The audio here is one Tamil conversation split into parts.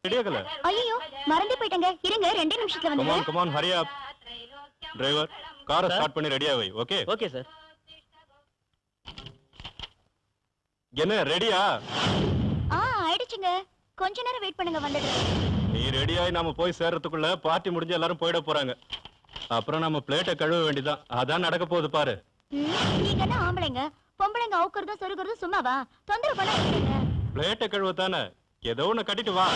ரெடியாகல ஐயோ மறந்து போயிட்டேங்க இருங்க ரெண்டே நிமிஷத்துல கமான் வந்துடுறேன் கமான் ஹரி அப் டிரைவர் காரை ஸ்டார்ட் பண்ணி ரெடியா வை ஓகே ஓகே சார் என்ன ரெடியா ஆ ஆயிடுச்சுங்க கொஞ்ச நேரம் வெயிட் பண்ணுங்க வந்துடுறேன் நீ ரெடியாகி நாம போய் சேர்றதுக்குள்ள பார்ட்டி முடிஞ்சு எல்லாரும் போயிட போறாங்க அப்புறம் நம்ம பிளேட்டை கழுவ வேண்டியதான் அதான் நடக்க போகுது பாரு ம், நீங்க என்ன ஆம்பளைங்க பொம்பளைங்க அவுக்குறதும் சொருகிறதும் சும்மாவா தொந்தரவு பண்ண விட்டுருங்க பிளேட்டை கழுவ தானே ஏதோ ஒண்ணு கட்டிட்டு வா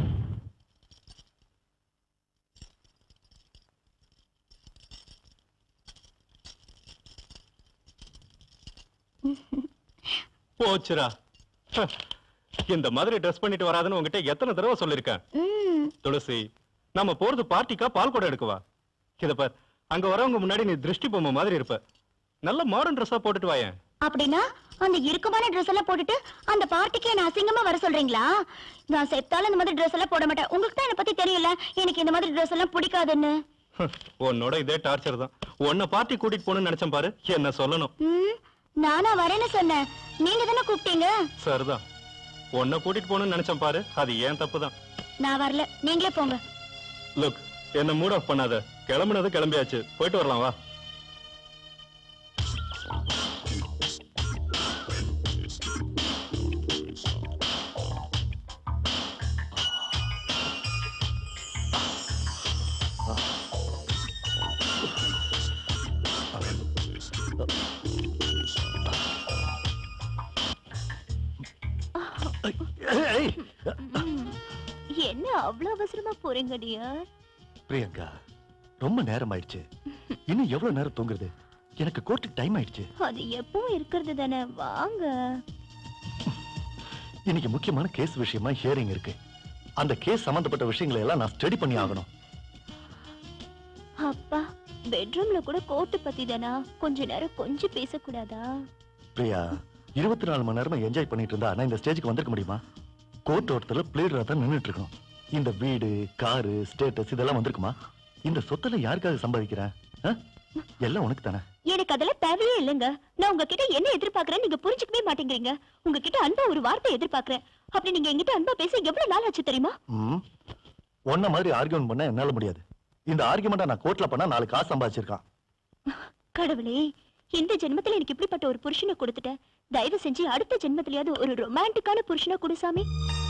போச்சுரா ஹ, இந்த மாதிரி ட்ரெஸ் பண்ணிட்டு வராதுன்னு உங்ககிட்ட எத்தனை தடவை சொல்லிருக்கேன் ம் துளசி நம்ம போறது பார்ட்டிக்கா பால் கூட எடுக்கவா இத பார் அங்க வரவங்க முன்னாடி நீ திருஷ்டி பொம்மை மாதிரி இருப்ப நல்ல மாடர்ன் ட்ரெஸ்ஸா போட்டுட்டு வாயேன் அப்படின்னா அந்த இறுக்கமான ட்ரெஸ் எல்லாம் போட்டுட்டு அந்த பார்ட்டிக்கு என்ன அசிங்கமா வர சொல்றீங்களா நான் செத்தாலும் இந்த மாதிரி ட்ரெஸ் எல்லாம் போட மாட்டேன் உங்களுக்கு தான் என்ன பத்தி தெரியல எனக்கு இந்த மாதிரி ட்ரெஸ் எல்லாம் பிடிக்காதுன்னு ஹ், உன்னோட இதே டார்ச்சர் தான் உன்னை பார்ட்டி கூட்டிட்டு போகணும்னு நினைச்சேன் பாரு என்ன சொல்லணும் ம் நானா வரேன்னு சொன்னேன் நீங்க தானே கூப்பிட்டீங்க சரிதான் உன்னை கூட்டிட்டு போகணும்னு நினைச்சேன் பாரு அது ஏன் தப்பு தான் நான் வரல நீங்களே போங்க லுக் என்ன மூட் ஆஃப் பண்ணாத கிளம்புனது கிளம்பியாச்சு போயிட்டு வரலாம் வா ஏய், என்ன அவ்வளவு அவசரமா போறீங்க டியர் பிரியங்கா ரொம்ப நேரம் ஆயிடுச்சு இன்னும் எவ்வளவு நேரம் தூங்குறது எனக்கு கோர்ட்டுக்கு டைம் ஆயிடுச்சு அது எப்பவும் இருக்கிறது தானே வாங்க இன்னைக்கு முக்கியமான கேஸ் விஷயமா ஹியரிங் இருக்கு அந்த கேஸ் சம்பந்தப்பட்ட விஷயங்களை எல்லாம் நான் ஸ்டடி பண்ணி ஆகணும் அப்பா பெட்ரூம்ல கூட கோர்ட்டு பத்தி தானா கொஞ்ச நேரம் கொஞ்சம் பேசக்கூடாதா பிரியா இருபத்தி நாலு மணி நேரமா என்ஜாய் பண்ணிட்டு இருந்தா நான் இந்த ஸ்டேஜுக்கு வந்திருக்க முடியுமா கோர்ட் ஓட்டத்துல பிளேயரா தான் நின்னுட்டு இருக்கணும் இந்த வீடு காரு ஸ்டேட்டஸ் இதெல்லாம் வந்திருக்குமா இந்த சொத்துல யாருக்காக சம்பாதிக்கிறேன் ஆ? எல்லாம் உனக்கு தானே எனக்கு அதெல்லாம் தேவையே இல்லைங்க நான் உங்ககிட்ட என்ன எதிர்பார்க்கறேன் நீங்க புரிஞ்சுக்கவே மாட்டேங்கிறீங்க உங்ககிட்ட அன்பா ஒரு வார்த்தை எதிர்பார்க்கறேன் அப்படி நீங்க என்கிட்ட அன்பா பேச எவ்வளவு நாள் ஆச்சு தெரியுமா ம் உன்ன மாதிரி ஆர்கியூமெண்ட் பண்ண என்னால முடியாது இந்த ஆர்கியூமெண்ட்டை நான் கோர்ட்ல பண்ணா நாலு காசு சம்பாதிச்சிருக்கான் கடவுளே இந்த ஜென்மத்துல எனக்கு இப்படிப்பட்ட ஒரு புருஷனை கொடுத்துட்டேன் தயவு செஞ்சு அடுத்த ஜென்மத்திலயாவது ஒரு ரொமான்டிக்கான புருஷனை கொடு சாமி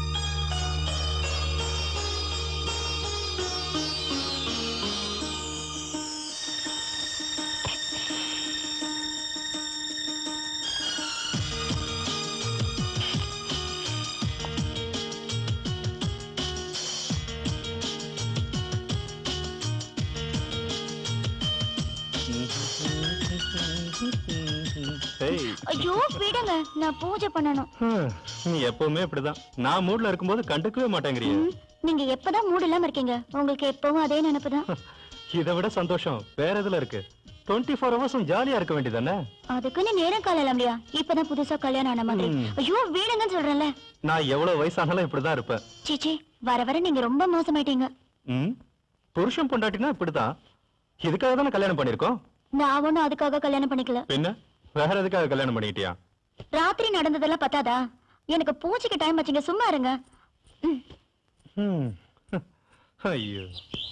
ஏய் ஐயோ விடுங்க நான் பூஜை பண்ணணும் ஹம், நீ எப்பவுமே இப்படிதான் நான் மூட்ல இருக்கும்போது கண்டுக்கவே மாட்டேங்கிறிய ம், நீங்க எப்பதான் மூடு இல்லாம இருக்கீங்க உங்களுக்கு எப்பவும் அதே நினைப்புதான் இதை விட சந்தோஷம் வேற எதுல இருக்கு டுவெண்ட்டி ஃபோர் ஹவர்ஸும் ஜாலியா இருக்க வேண்டியதானே அதுக்குன்னு நேரம் காலம் இல்லையா இப்பதான் புதுசா கல்யாணம் ஆன மாதிரி ம். ஐயோ வீடுங்கன்னு சொல்றேன்ல நான் எவ்வளவு வயசானாலும் இப்படிதான் இருப்பேன் சீச்சி வர வர நீங்க ரொம்ப மோசமாயிட்டீங்க ம் புருஷன் பொண்டாட்டினா இப்படிதான் இதுக்காக தானே கல்யாணம் பண்ணிருக்கோம் நான் ஒண்ணும் அதுக்காக கல்யாணம் பண்ணிக்கல பின்ன வேற எதுக்காக கல்யாணம் பண்ணிக்கிட்டியா ராத்திரி நடந்ததெல்லாம் பத்தாதா எனக்கு பூஜைக்கு டைம் வச்சுங்க சும்மா இருங்க ம். ம். ஐயோ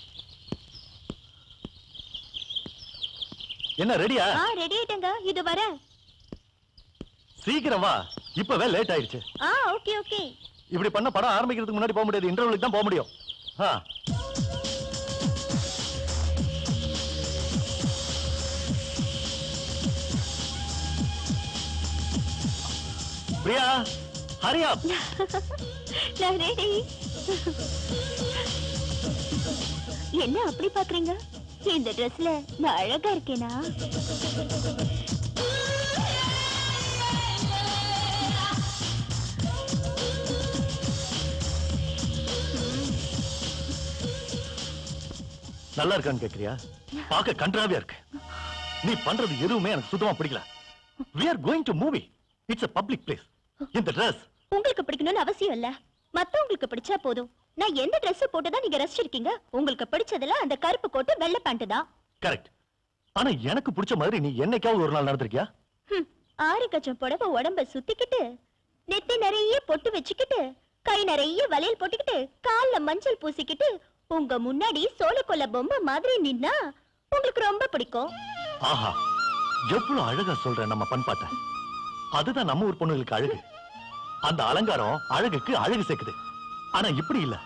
என்ன ரெடியா ஆ ரெடி ஆயிட்டங்க இது வர சீக்கிரம் வா இப்பவே லேட் ஆயிடுச்சு ஆ ஓகே ஓகே இப்படி பண்ண படம் ஆரம்பிக்கிறதுக்கு முன்னாடி போக முடியாது இன்டர்வலுக்கு தான் போக முடியும் ஆ. பிரியா ஹரியா நான் ரெடி என்ன அப்படி பாக்குறீங்க இந்த ட்ரெஸ்ல நான் அழகா இருக்கேனா நல்லா இருக்கான்னு கேக்குறியா பார்க்க கன்றாவியா இருக்கு நீ பண்றது எதுவுமே எனக்கு சுத்தமா பிடிக்கல we are going to movie it's a public place இந்த dress உங்களுக்கு பிடிக்கணும்னு அவசியம் இல்ல மத்தவங்களுக்கு பிடிச்சா போதும் நான் எந்த Dress போட்டுதான் நீங்க ரசிச்சிருக்கீங்க உங்களுக்கு பிடிச்சதுல அந்த கருப்பு கோட்டு வெள்ளை பேண்ட் தான் கரெக்ட் ஆனா எனக்கு பிடிச்ச மாதிரி நீ என்னைக்காவது ஒரு நாள் நடந்திருக்கியா ஹம், ஆறு கச்சம் புடவை உடம்ப சுத்திக்கிட்டு நெத்தி நிறைய பொட்டு வச்சுக்கிட்டு கை நிறைய வளையல் போட்டுக்கிட்டு கால்ல மஞ்சள் பூசிக்கிட்டு உங்க முன்னாடி சோளக்கொல்ல பொம்மை மாதிரி நின்னா உங்களுக்கு ரொம்ப பிடிக்கும் ஆஹா எவ்வளவு அழகா சொல்ற நம்ம பண்பாட்டை அதுதான் நம்ம ஊர் பொண்ணுங்களுக்கு அழகு அந்த அலங்காரம் அழகுக்கு அழகு சேர்க்குது ஆனா இப்படி இல்ல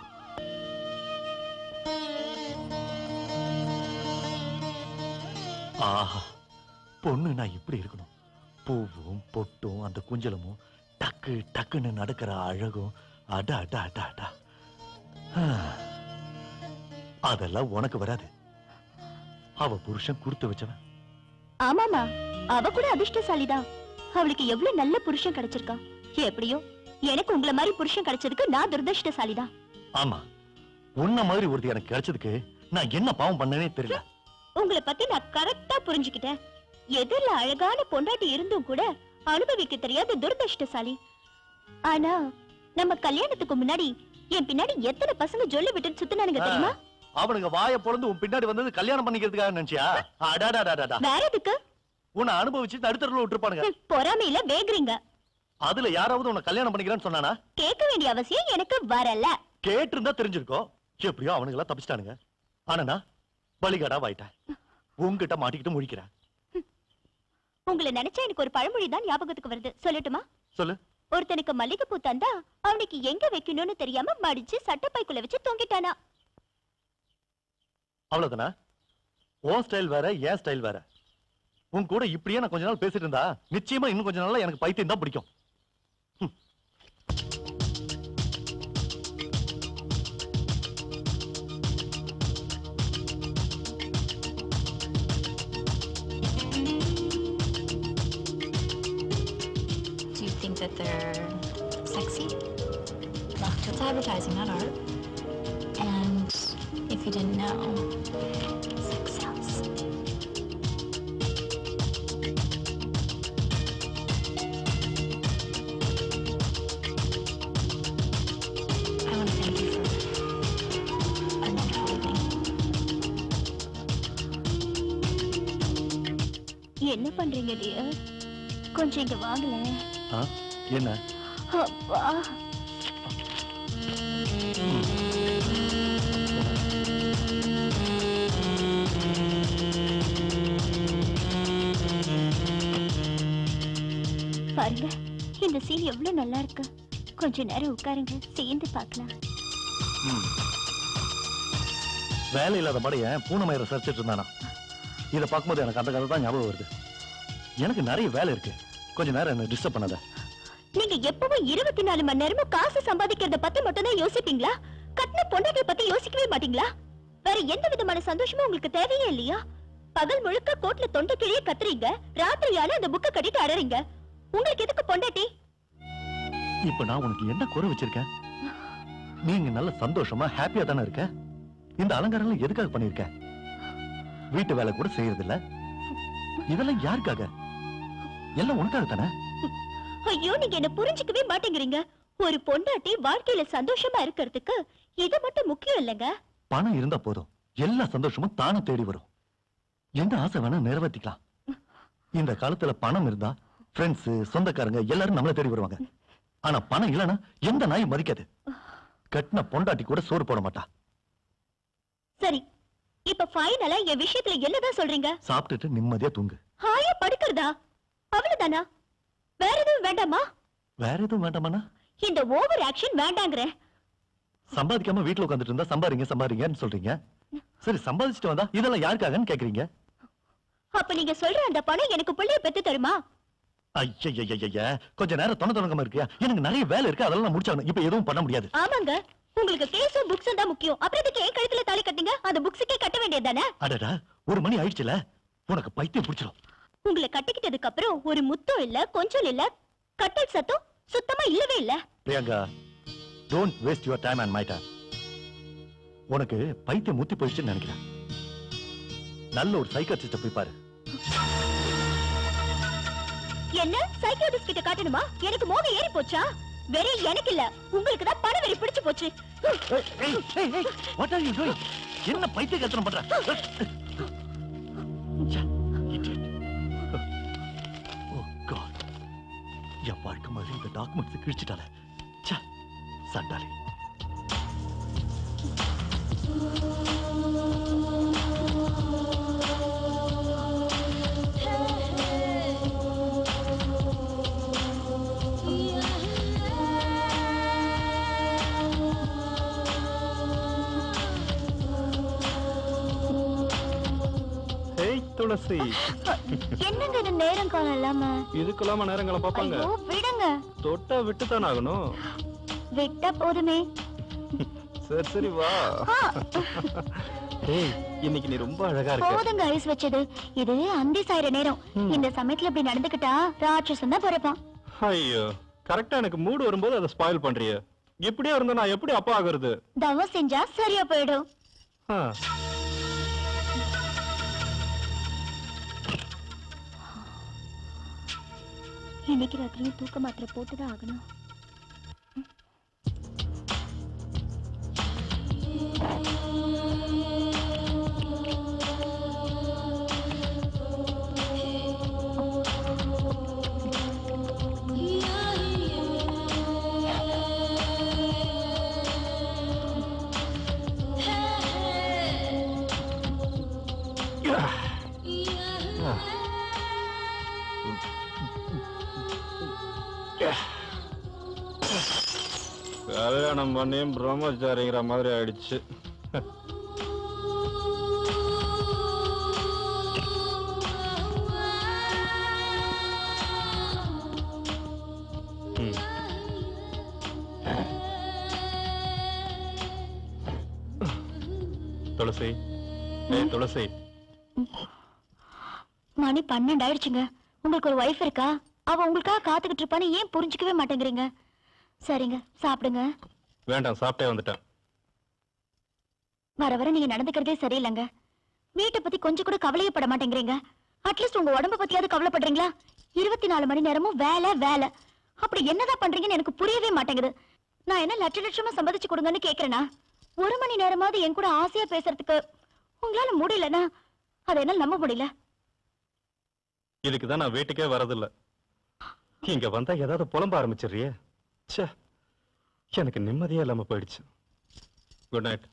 ஆஹா பொண்ணு நான் இப்படி இருக்கணும் பூவும் பொட்டும் அந்த குஞ்சலமும் டக்கு டக்குன்னு நடக்கிற அழகும் அட அட அட அட ஆ. அதெல்லாம் உனக்கு வராது அவ புருஷன் கொடுத்து வச்சவன் ஆமாமா அவ கூட அதிர்ஷ்டசாலிதான் அவளுக்கு எவ்வளவு நல்ல புருஷன் கிடைச்சிருக்கான் எப்படியோ எனக்கு உங்கள மாதிரி புருஷன் கிடைச்சதுக்கு நான் துரதிருஷ்டசாலிதான் ஆமா உன்ன மாதிரி ஒருத்தி எனக்கு கிடைச்சதுக்கு நான் என்ன பாவம் பண்ணனே தெரியல உங்களை பத்தி நான் கரெக்டா புரிஞ்சுக்கிட்டேன் எதிரில அழகான பொண்டாட்டி இருந்தும் கூட அனுபவிக்க தெரியாத துரதிருஷ்டசாலி ஆனா நம்ம கல்யாணத்துக்கு முன்னாடி என் பின்னாடி எத்தனை பசங்க ஜொல்லி விட்டு சுத்தினானுங்க தெரியுமா அவனுங்க வாய பொழந்து உன் பின்னாடி வந்தது கல்யாணம் பண்ணிக்கிறதுக்காக நினைச்சியா அடாடாடாடா வேற எதுக்கு உன்னை அனுபவிச்சு நடுத்தரல விட்டுருப்பானுங்க ஹம், பொறாமையில வேகுறீங்க அதுல யாராவது உன்னை கல்யாணம் பண்ணிக்கிறேன்னு சொன்னானா கேட்க வேண்டிய அவசியம் எனக்கு வரல கேட்டிருந்தா தெரிஞ்சிருக்கோம் எப்படியோ அவனுங்க எல்லாம் தப்பிச்சிட்டானுங்க ஆனா நான் பலிகாடா வாயிட்டேன் உன்கிட்ட மாட்டிக்கிட்டு முழிக்கிறேன் உங்களை நினைச்சா எனக்கு ஒரு பழமொழி தான் ஞாபகத்துக்கு வருது சொல்லட்டுமா சொல்லு ஒருத்தனுக்கு மல்லிகைப்பூ தந்தா அவனுக்கு எங்க வைக்கணும்னு தெரியாம மடிச்சு சட்டப்பைக்குள்ள வச்சு தொங்கிட்டானா அவ்வளவுதானா உன் ஸ்டைல் வேற என் ஸ்டைல் வேற உன் கூட இப்படியே நான் கொஞ்ச நாள் பேசிட்டு இருந்தா நிச்சயமா இன்னும் கொஞ்ச நாள்ல எனக்கு பைத்தியம் தான் பிடிக்கும் ஹம். Do you think that they're sexy? It's advertising, not art. And if you didn't know, sex sells. I want to thank you for a wonderful evening. என்ன பண்றீங்க டியர் கொஞ்சம் இங்க வாங்கல ஆ? என்ன அப்பா பாருங்க இந்த சீன் எவ்வளவு நல்லா இருக்கு கொஞ்ச நேரம் உட்காருங்க சேர்ந்து பார்க்கலாம் ம். வேலை இல்லாத மடையன் பூனை மயிரை சரிச்சிட்டு இருந்தானா இதை பார்க்கும்போது எனக்கு அந்த கதை தான் ஞாபகம் வருது எனக்கு நிறைய வேலை இருக்கு கொஞ்ச நேரம் என்ன டிஸ்டர்ப் பண்ணாத நீங்க எப்பவும் இருபத்தி நாலு மணி நேரமும் காசு சம்பாதிக்கிறத பத்தி மட்டும் தான் யோசிப்பீங்களா கட்டின பொண்டாட்டிய பத்தி யோசிக்கவே மாட்டீங்களா வேற எந்த விதமான சந்தோஷமும் உங்களுக்கு தேவையே இல்லையா பகல் முழுக்க கோட்ல தொண்டை கிழிய கத்துறீங்க ராத்திரியான அந்த புக்க கட்டிட்டு அடறீங்க உங்களுக்கு எதுக்கு பொண்டாட்டி இப்ப நான் உனக்கு என்ன குறை வச்சிருக்கேன் நீங்க நல்ல சந்தோஷமா ஹாப்பியா தானே இருக்க இந்த அலங்காரம் எதுக்காக பண்ணிருக்க வீட்டு வேலை கூட செய்யறது இல்ல இதெல்லாம் யாருக்காக எல்லாம் உனக்காக தானே ஐயோ நீங்க என்ன புரிஞ்சுக்கவே மாட்டேங்கிறீங்க ஒரு பொண்டாட்டி வாழ்க்கையில சந்தோஷமா இருக்கிறதுக்கு இது மட்டும் முக்கியம் இல்லைங்க பணம் இருந்தா போதும் எல்லா சந்தோஷமும் தானே தேடி வரும் எந்த ஆசை வேணா நிறைவேற்றிக்கலாம் இந்த காலத்துல பணம் இருந்தா ஃப்ரெண்ட்ஸ் சொந்தக்காரங்க எல்லாரும் நம்மள தேடி வருவாங்க ஆனா பணம் இல்லைன்னா எந்த நாயும் மதிக்காது கட்டின பொண்டாட்டி கூட சோறு போட மாட்டா சரி இப்ப ஃபைனலா என் விஷயத்துல என்னதான் சொல்றீங்க சாப்பிட்டுட்டு நிம்மதியா தூங்கு ஹாயா படுக்கிறதா அவ்வளவுதானா வேற எதுவும் வேண்டாமா வேற எதுவும் வேண்டாமாண்ணா இந்த ஓவர் ஆக்ஷன் வேண்டாங்கிறேன் சம்பாதிக்காம வீட்டுல உட்காந்துட்டு இருந்தா சம்பாதிங்க சம்பாதிங்கன்னு சொல்றீங்க சரி சம்பாதிச்சுட்டு வந்தா இதெல்லாம் யாருக்காகன்னு கேக்குறீங்க அப்ப நீங்க சொல்ற அந்த பணம் எனக்கு பிள்ளைய பெத்து தருமா ஐயா கொஞ்ச நேரம் தொண தொடங்காம இருக்கியா எனக்கு நிறைய வேலை இருக்கு அதெல்லாம் நான் முடிச்சாகணும் இப்ப எதுவும் பண்ண முடியாது ஆமாங்க உங்களுக்கு கேஸும் புக்ஸும் தான் முக்கியம் அப்புறம் இதுக்கு ஏன் கழுத்துல தாலி கட்டுங்க அந்த புக்ஸுக்கே கட்ட வேண்டியது தானே அடடா ஒரு மணி ஆயிடுச்சுல உனக்கு பைத்தியம் பிடிச்சிடும் உங்களை கட்டிக்கிட்டதுக்கு அப்புறம் ஒரு முத்தம் இல்ல கொஞ்சம் இல்ல கட்டல் சத்தம் சுத்தமா இல்லவே இல்ல Priyanka don't waste your time and my time உனக்கு பைத்தியம் முத்தி போயிடுச்சுன்னு நினைக்கிறேன் நல்ல ஒரு சைக்காட்ரிஸ்ட போய் பாரு என்ன சைக்கியாட்ரிஸ்ட் கிட்ட காட்டணுமா எனக்கு மோகம் ஏறி போச்சா வெறி எனக்கு இல்ல உங்களுக்கு தான் பண வெறி பிடிச்சு போச்சு வாட் ஆர் யூ டூயிங் என்ன பைத்திய கத்தனம் பண்ற ச்சே, idiot. Oh God. என் வாழ்க்கை மாதிரி இந்த டாக்குமெண்ட்ஸ் கிழிச்சிட்டால ச்சே, சண்டாளி ஹேய் துளசி என்னங்க இது நேரம் காலம் இல்லாம இதுக்கெல்லாம நேரங்களை பார்ப்பாங்க ஐயோ விடுங்க தொட்டா விட்டுத்தானே ஆகணும் விட்டா போதுமே சரி சரி வா ஆ, ஏய் இன்னைக்கு நீ ரொம்ப அழகா இருக்க போதுங்க ஐஸ் வச்சது இது அந்தி சாயிர நேரம் இந்த சமயத்துல இப்படி நடந்துக்கிட்டா ராட்சசன் தான் பிறப்பான் ஐயோ கரெக்டா எனக்கு மூடு வரும்போது அதை ஸ்பாயில் பண்றிய இப்படியே இருந்தா நான் எப்படி அப்பா ஆகுறது தவம் செஞ்சா சரியா போயிடும் ஆ. இன்னைக்கு ராத்திரியும் தூக்க மாத்திரை போட்டுதான் ஆகணும் கல்யாணம் பண்ணியும் பிரம்மச்சாரிங்கிற மாதிரி ஆயிடுச்சு ம். துளசி ஏய் துளசி மணி பன்னெண்டு ஆயிடுச்சுங்க உங்களுக்கு ஒரு ஒய்ஃப் இருக்கா அவ உங்களுக்காக காத்துக்கிட்டு இருப்பான்னு ஏன் புரிஞ்சுக்கவே மாட்டேங்கிறீங்க சரிங்க சாப்பிடுங்க வேண்டாம் சாப்பிட்டே வந்துட்டேன் வர வர நீங்க நடந்துக்கிறதே சரியில்லைங்க வீட்டை பத்தி கொஞ்சம் கூட கவலையே பட மாட்டேங்கிறீங்க அட்லீஸ்ட் உங்க உடம்ப பத்தியாவது கவலைப்படுறீங்களா இருபத்தி நாலு மணி நேரமும் வேலை வேலை அப்படி என்னதான் பண்றீங்கன்னு எனக்கு புரியவே மாட்டேங்குது நான் என்ன லட்ச லட்சமா சம்பாதிச்சு கொடுங்கன்னு கேக்குறேனா ஒரு மணி நேரமாவது என் கூட ஆசையா பேசுறதுக்கு உங்களால முடியலனா அதை என்னால நம்ப முடியல இதுக்கு தான் நான் வீட்டுக்கே வரதில்ல இங்க வந்தா ஏதாவது புலம்ப ஆரம்பிச்சிடுறியே ச்சே எனக்கு நிம்மதியே இல்லாம போயிடுச்சு good night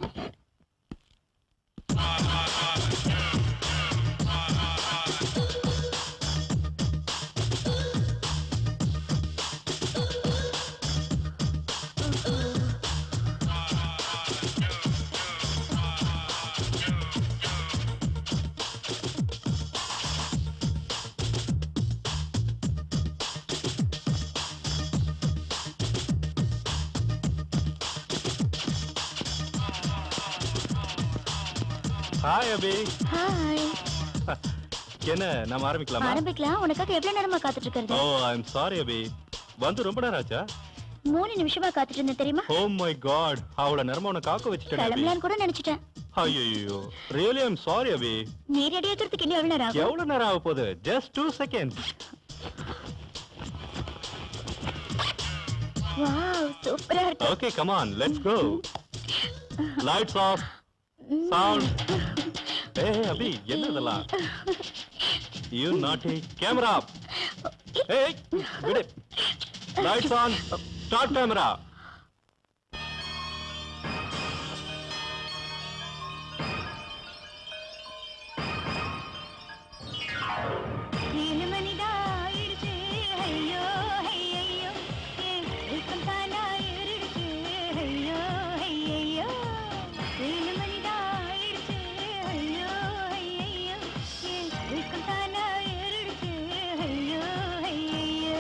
hi Abhi hi என்ன நாம ஆரம்பிக்கலாமா ஆரம்பிக்கலாம் உனக்காக எவ்வளவு நேரமா காத்துட்டு ஓ இருக்கிறது ஐ எம் சாரி அபி வந்து ரொம்ப நேரம் ஆச்சா மூணு நிமிஷமா காத்துட்டு இருந்தேன் தெரியுமா ஓ மை காட் அவ்வளவு நேரமா உன காக்க வச்சுட்டேன் அபி கிளம்பலான்னு கூட நினைச்சிட்டேன் ஐயோ really I am sorry Abhi நீ ரெடி ஆகிறதுக்கு இன்னும் எவ்வளவு நேரம் ஆகும் எவ்வளவு நேரம் ஆக போகுது ஜஸ்ட் டூ செகண்ட்ஸ் வாவ் சூப்பரா இருக்கு okay come on let's go lights off sound ஏய் அபி என்ன இதெல்லாம் யூ நாட்டி கேமரா ஏய் விடு லைட்ஸ் ஆன் ஸ்டார்ட் கேமரா ஏழு மணிதான் ஆயிடுச்சு ஐயோ ஐயையோ ஏன் தூக்கம் தானா ஏறிடுச்சு ஐயோ ஐயையோ ஏழு மணிதான் ஆயிடுச்சு ஐயோ ஐயையோ ஏன் தூக்கம் தானா ஏறிடுச்சு ஐயோ ஐயையோ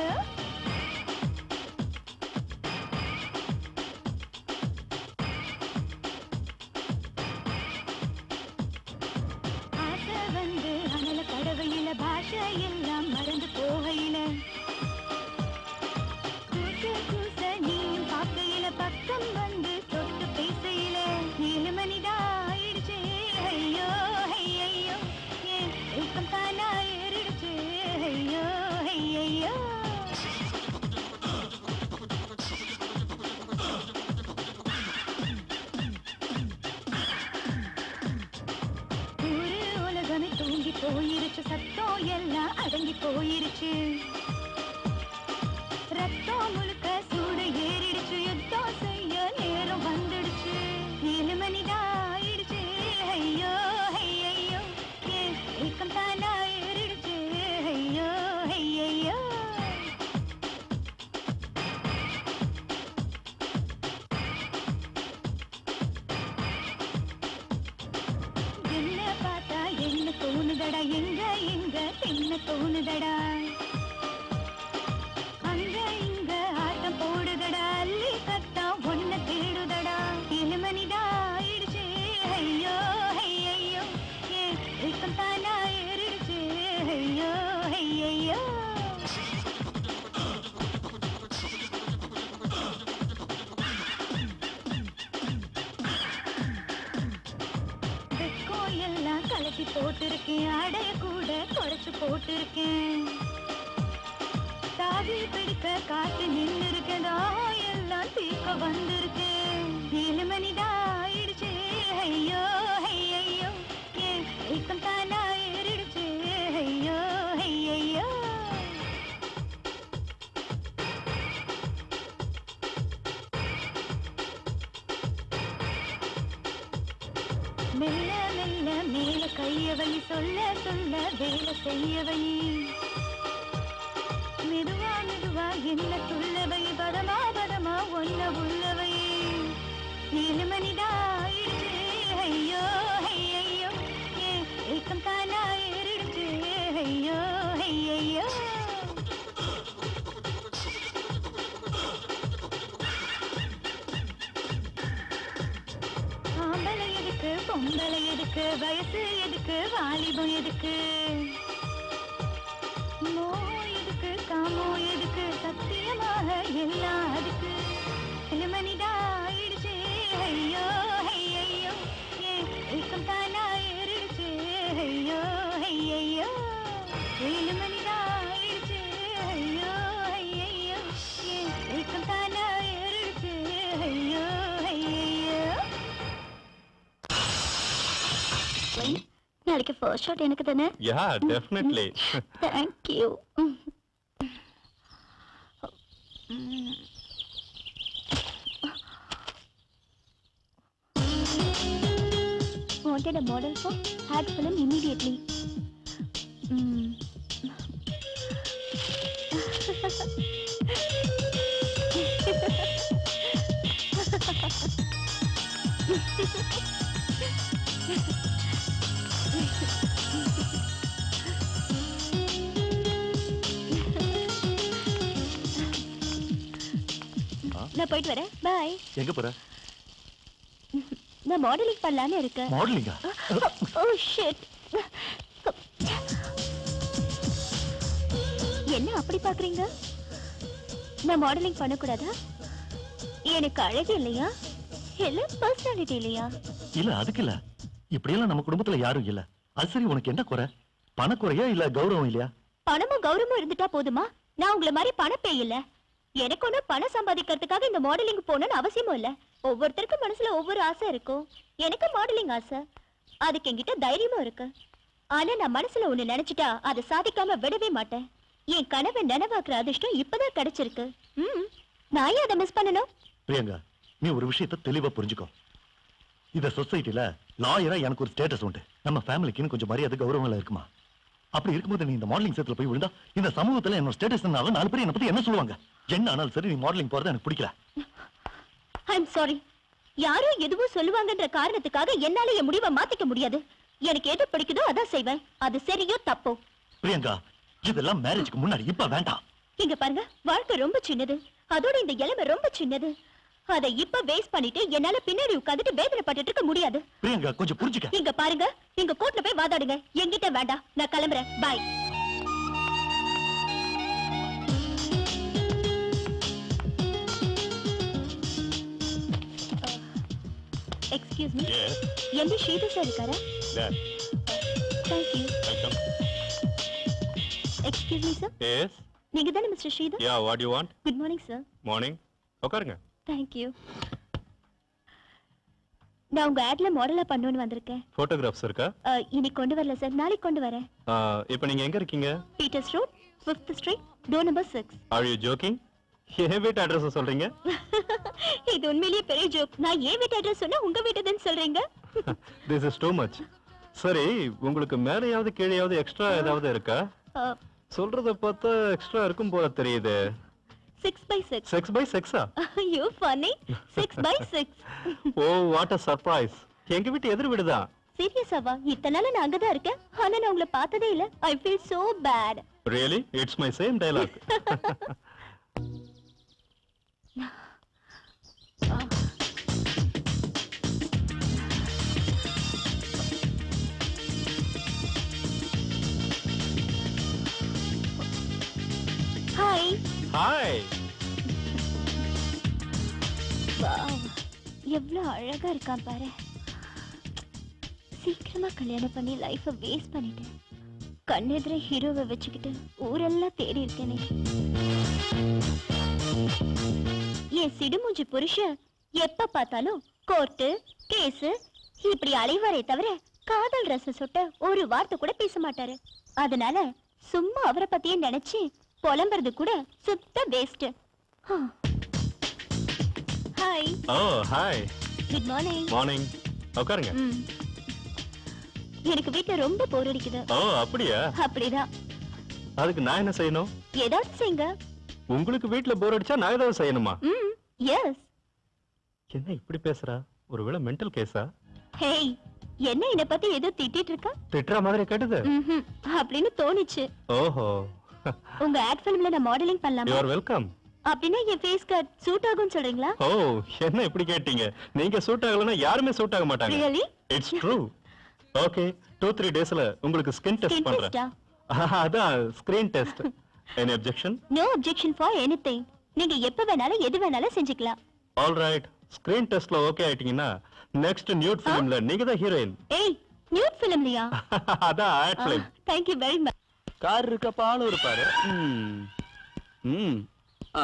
ஆசை வந்து அனல கடவையில பாஷை எல்லாம் மறந்து போகையில கூச கூச நீயும் பார்க்கையில பக்கம் வந்து தொட்டு பேசையில ஏழு மணிதான் ஆயிடுச்சு ஐயோ ஐயையோ ஏன் தூக்கம் தானா ஏறிடுச்சு ஐயோ ஐயையோ ஊரு உலகமே தூங்கி போயிருச்சு சத்தம் எல்லாம் அடங்கி போயிருச்சு ரத்தம் முழுக்க சூடு ஏறிடுச்சு யுத்தம் ஐயோ ஐயையோ வெட்கம் எல்லாம் கலட்டி போட்டிருக்கேன் அடைய கூட குறைச்சு போட்டிருக்கேன் தாவி பிடிக்க காத்து நின்று இருக்கதா எல்லாம் தீக்க வந்திருக்கேன் ஏழு மணிதான் ஆயிடுச்சு ஐயோ ஐயையோ ஏன் ஏக்கம் தானா ஏறிடுச்சு ஐயோ ஐயையோ மெல்ல மெல்ல மேல கையவை சொல்ல சொல்ல வேலை செய்யவை மெதுவா மெதுவா என்ன சொல்லவை பதமா பதமா ஒன்ன உள்ளவை ஏழு மணிடா ஆயிடுச்சு ஐயோ ஐயையோ ஏன் ஏக்கம் தானா ஏறிடுச்சு ஐயோ ஐயையோ ஆம்பளை எதுக்கு பொம்பளை எதுக்கு வயசு எதுக்கு வாலிபம் எதுக்கு மோ எதுக்கு காமோ எதுக்கு சத்தியமாக எல்லாம் அதுக்கு ஏழு மணிடா ஆயிடுச்சு ஐயோ ஐயையோ ஏன் ஏக்கம் தானா ஏறிடுச்சு ஐயோ ஐயையோ ஏழு மணிடா ஆயிடுச்சு ஐயோ ஐயையோ ஏன் ஏக்கம் தானா ஏறிடுச்சு ஐயோ ஐயையோ நாளைக்கு ஃபர்ஸ்ட் ஷாட் எனக்கு தானே yeah definitely thank you Wanted a model for ad film immediately. Mm. நான் போயிட்டு வரேன் பாய் எங்க போற நான் மாடலிங் பண்ணலான்னு இருக்கேன் மாடலிங்கா ஓ ஷிட் என்ன அப்படி பாக்குறீங்க நான் மாடலிங் பண்ணக்கூடாதா எனக்கு அழகு இல்லையா இல்ல பர்சனாலிட்டி இல்லையா இல்ல அதுக்கு இல்ல இப்படியெல்லாம் நம்ம குடும்பத்துல யாரும் இல்ல அது சரி உனக்கு என்ன குறை பணக்குறையா இல்ல கௌரவம் இல்லையா பணமும் கௌரவமும் இருந்துட்டா போதுமா நான் உங்களை மாதிரி பணப்பே இல்ல எனக்கு ஒன்றும் பணம் சம்பாதிக்கிறதுக்காக இந்த மாடலிங் போகணும்னு அவசியமும் இல்ல ஒவ்வொருத்தருக்கும் மனசுல ஒவ்வொரு ஆசை இருக்கும் எனக்கு மாடலிங் ஆசை அதுக்கு என்கிட்ட தைரியமும் இருக்கு ஆனா நான் மனசுல ஒண்ணு நினைச்சிட்டா அதை சாதிக்காம விடவே மாட்டேன் என் கனவை நினைவாக்குற அதிர்ஷ்டம் இப்பதான் கிடைச்சிருக்கு ம் நான் ஏன் அதை மிஸ் பண்ணணும் பிரியங்கா நீ ஒரு விஷயத்தை தெளிவா புரிஞ்சுக்கோ இந்த சொசைட்டில லாயரா எனக்கு ஒரு ஸ்டேட்டஸ் உண்டு நம்ம ஃபேமிலிக்குன்னு கொஞ்சம் மரியாதை கௌரவங்கள இருக்குமா அப்படி இருக்கும்போது நீ இந்த மாடலிங் சேர்த்துல போய் விழுந்தா இந்த சமூகத்துல என்னோட ஸ்டேட்டஸ் நாலு பேர் என்ன பத்தி என்ன சொல்லுவாங்க என்ன ஆனாலும் சரி நீ மாடலிங் போறது எனக்கு பிடிக்கல ஐம் சாரி யாரோ எதுவும் சொல்லுவாங்கன்ற காரணத்துக்காக என்னால என் முடிவை மாத்திக்க முடியாது எனக்கு எது பிடிக்குதோ அதான் செய்வேன் அது சரியோ தப்போ பிரியங்கா இதெல்லாம் மேரேஜ்க்கு முன்னாடி இப்ப வேண்டாம் இங்க பாருங்க வாழ்க்கை ரொம்ப சின்னது அதோட இந்த இளமை ரொம்ப சின்னது அதை இப்ப வேஸ்ட் பண்ணிட்டு என்னால பின்னாடி உட்கார்ந்துட்டு வேதனைப்பட்டுட்டு இருக்க முடியாது பிரியங்கா கொஞ்சம் புரிஞ்சுக்க இங்க பாருங்க நீங்க கோர்ட்ல போய் வாதாடுங்க என்கிட்ட வேண்டாம் நான் கிளம்புறேன் bye excuse me yes MP Sridhar sir இருக்காரா that thank you welcome excuse me sir yes நீங்க தானே mister Sridhar yeah what you want good morning sir morning உட்காருங்க தேங்க்யூ நான் உங்க ஆட்ல மாடலா பண்ணணும்னு வந்திருக்கேன் போட்டோகிராஃப்ஸ் இருக்கா அஹ், இன்னைக்கு கொண்டு வரல சார் நாளைக்கு கொண்டு வரேன் இப்போ நீங்க எங்க இருக்கீங்க Peter's road fifth street door number six are you joking என் வீட்டு அட்ரஸ் சொல்றீங்க இது உண்மையிலேயே பெரிய ஜோக் நான் ஏன் வீட்டு அட்ரஸ் சொன்னா உங்க வீட்டுதுன்னு சொல்றீங்க திஸ் இஸ் டூ மச் சரி உங்களுக்கு மேலேயாவது கீழேயாவது எக்ஸ்ட்ரா ஏதாவது இருக்கா சொல்றத பார்த்தா எக்ஸ்ட்ரா இருக்கும் போல தெரியுது six by six six by சிக்ஸா you funny six by six oh what a surprise எங்க வீட்டு எதிர் வீடுதான் சீரியஸாவா இத்தனை நாளா நான் அங்கதான் இருக்கேன் ஆனா நான் உங்களை பார்த்ததே இல்ல I feel so bad really it's my same dialogue hi wow எவ்வளவு அழகா இருக்கான் பாரு சீக்கிரமா கல்யாணம் பண்ணி லைஃப வேஸ்ட் பண்ணிட்டேன் கண்ணெதிர ஹீரோவை வச்சுக்கிட்டு ஊரெல்லாம் தேடி இருக்கேனே என் சிடுமூஞ்சி புருஷன் எப்ப பார்த்தாலும் கோர்ட்டு கேஸ் இப்படி அலைவாரே தவிர காதல் ரசம் சொட்ட ஒரு வார்த்தை கூட பேச மாட்டாரு அதனால சும்மா அவரை பத்தியே நினைச்சு புலம்புறது கூட சுத்த waste hi oh hi good morning morning உட்காருங்க ம். எனக்கு வீட்டுல ரொம்ப போர் அடிக்குது ஓ அப்படியா அப்படிதான் அதுக்கு நான் என்ன செய்யணும் ஏதாவது செய்யுங்க உங்களுக்கு வீட்ல போர் அடிச்சா நான் ஏதாவது செய்யணுமா ம் எஸ் என்ன இப்படி பேசுறா ஒருவேளை மென்டல் கேஸா ஹேய் என்ன என்ன பத்தி ஏதோ திட்டிட்டு இருக்கா திட்டுற மாதிரி கேட்டது ம்ஹும். அப்படின்னு தோணுச்சு ஓஹோ உங்க ஆட் ஃபிலிம்ல நான் மாடலிங் யூ பண்ணலாமா ஆர் வெல்கம் அப்படின்னா என் ஃபேஸ் கட் சூட் ஆகும்னு சொல்றீங்களா ஓ என்ன இப்படி கேட்டீங்க நீங்க சூட் ஆகலன்னா யாருமே சூட் ஆக மாட்டாங்க really it's true okay two three டேஸ்ல உங்களுக்கு ஸ்கின் டெஸ்ட் ஸ்கின் பண்றேன் டெஸ்டா அதான் screen test any objection no objection for anything நீங்க எப்ப வேணாலும் எது வேணாலும் செஞ்சுக்கலாம் ஆல் ரைட் ஸ்கிரீன் டெஸ்ட்ல ஓகே ஆயிட்டீங்கன்னா நெக்ஸ்ட் நியூட் ஃபிலிம்ல நீங்க தான் ஹீரோயின் ஏய் நியூட் ஃபிலிம்லயா அதான் ad film thank you very much car இருக்கப்ப ஆளும் இருப்பாரு ம். ம். ஆ.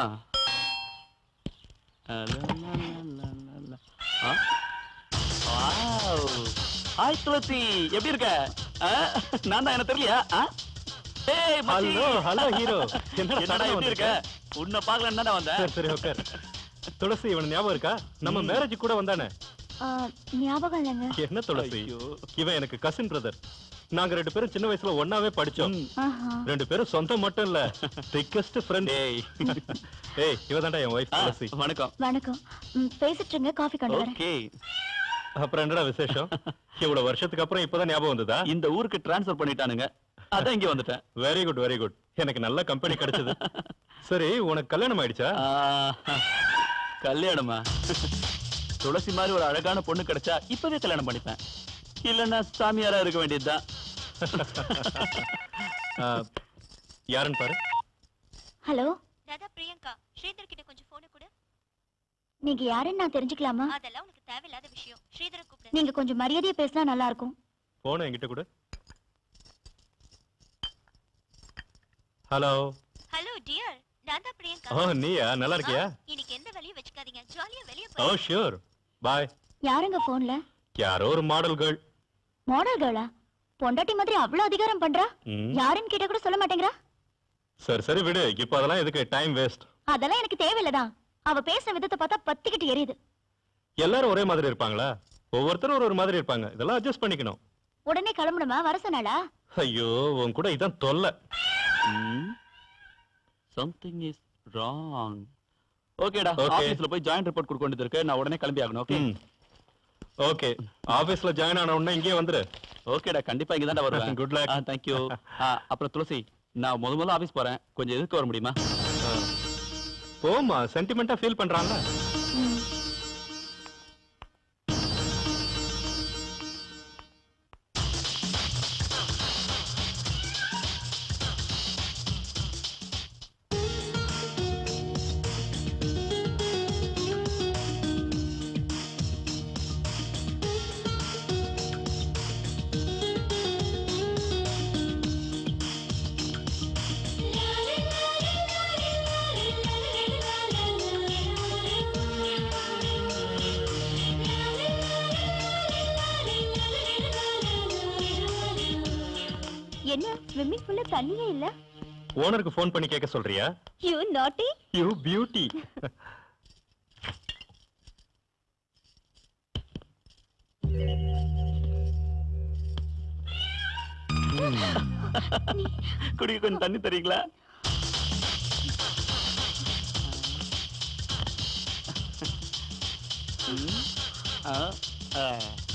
அலலலலலல. ஆ? வாவ். ஹாய் துளசி எப்படி இருக்க ஆ? நான் தான் என்ன தெரியலையா ஆ? ஏய் மச்சி. ஹலோ ஹலோ ஹீரோ என்னடா எப்படி இருக்க உன்னை பார்க்கலன்னு தானே வந்தேன் சரி சரி ஓகே துளசி இவன் ஞாபகம் இருக்கா நம்ம மேரேஜ் கூட வந்தானே ஞாபகம் இல்லைங்க என்ன துளசி ஐயோ. இவன் எனக்கு கசின் பிரதர் நாங்க ரெண்டு பேரும் சின்ன வயசுல ஒண்ணாவே படிச்சோம் ஆஹா ரெண்டு பேரும் சொந்தம் மட்டும் இல்ல திக்கஸ்ட் ஃப்ரெண்ட் ஏய் ஏய் இவ தான்டா என் ஒய்ஃப் ஆ, துளசி வணக்கம் வணக்கம் ம், பேசிட்டு இருங்க காஃபி கொண்டு வரேன் ஓகே அப்புறம் என்னடா விசேஷம் இவ்வளவு வருஷத்துக்கு அப்புறம் இப்பதான் ஞாபகம் வந்ததா இந்த ஊருக்கு டிரான்ஸ்ஃபர் பண்ணிட்டானுங்க அதான் இங்க வந்துட்டேன் வெரி குட் வெரி குட் எனக்கு நல்ல கம்பெனி கிடைச்சது சரி உனக்கு கல்யாணம் ஆயிடுச்சா ஆ, கல்யாணமா துளசி மாதிரி ஒரு அழகான பொண்ணு கிடைச்சா இப்பவே கல்யாணம் பண்ணிப்பேன் இல்லன்னா சாமியாரா இருக்க வேண்டியதுதான் ஆ, யாருன்னு பாரு ஹலோ தாதா பிரியங்கா ஸ்ரீதர் கிட்ட கொஞ்சம் போன் கொடு நீங்க யாருன்னு நான் தெரிஞ்சுக்கலாமா அதெல்லாம் உனக்கு தேவையில்லாத விஷயம் ஸ்ரீதரை கூப்பிடு நீங்க கொஞ்சம் மரியாதையா பேசினா நல்லா இருக்கும் போன என்கிட்ட கொடு ஹலோ ஹலோ டியர் நான் தான் பிரியங்கா ஓ நீயா நல்லா இருக்கியா இன்னைக்கு எந்த வேலையும் வச்சுக்காதீங்க ஜாலியா வெளிய ஓ ஷூர் பாய் யாருங்க போன்ல யாரோ ஒரு மாடல் கேர்ள் மாடல் கேர்ளா பொண்டாட்டி மாதிரி அவ்வளவு அதிகாரம் பண்றா யாருன்னு கேட்டா கூட சொல்ல மாட்டேங்கிறா சரி சரி விடு இப்போ அதெல்லாம் எதுக்கு டைம் வேஸ்ட் அதெல்லாம் எனக்கு தேவையில்லதான் அவ பேசுற விதத்தை பார்த்தா பத்திக்கிட்டு எரியுது எல்லாரும் ஒரே மாதிரி இருப்பாங்களா ஒவ்வொருத்தரும் ஒரு ஒரு மாதிரி இருப்பாங்க இதெல்லாம் அட்ஜஸ்ட் பண்ணிக்கணும் உடனே கிளம்பணுமா வர சொன்னாளா ஐயோ உன் கூட இதான் தொல்லை சம்திங் இஸ் ராங் ஓகேடா Okay. ஆபீஸ்ல போய் ஜாயிண்ட் ரிப்போர்ட் கொடுக்க வேண்டியது இருக்கு நான் உடனே கிளம்பி ஆகணும் ஓகே ஓகே ஆபீஸ்ல ஜாயின் ஆன உடனே இங்கே வந்துரு ஓகேடா கண்டிப்பா இங்க தான் வருவேன் Good luck. தேங்க் யூ அப்புறம் துளசி நான் முத முதல்ல ஆபீஸ் போறேன் கொஞ்சம் எதுக்கு வர முடியுமா போமா சென்டிமெண்டா ஃபீல் பண்றான்ல என்ன ஸ்விம்மிங் பூல்ல தண்ணியே இல்ல ஓனருக்கு ஃபோன் பண்ணி கேட்க சொல்றியா யூ நாட்டி யூ பியூட்டி குடிக்க கொஞ்சம் தண்ணி தரீங்களா ம், ஆ, ஆ.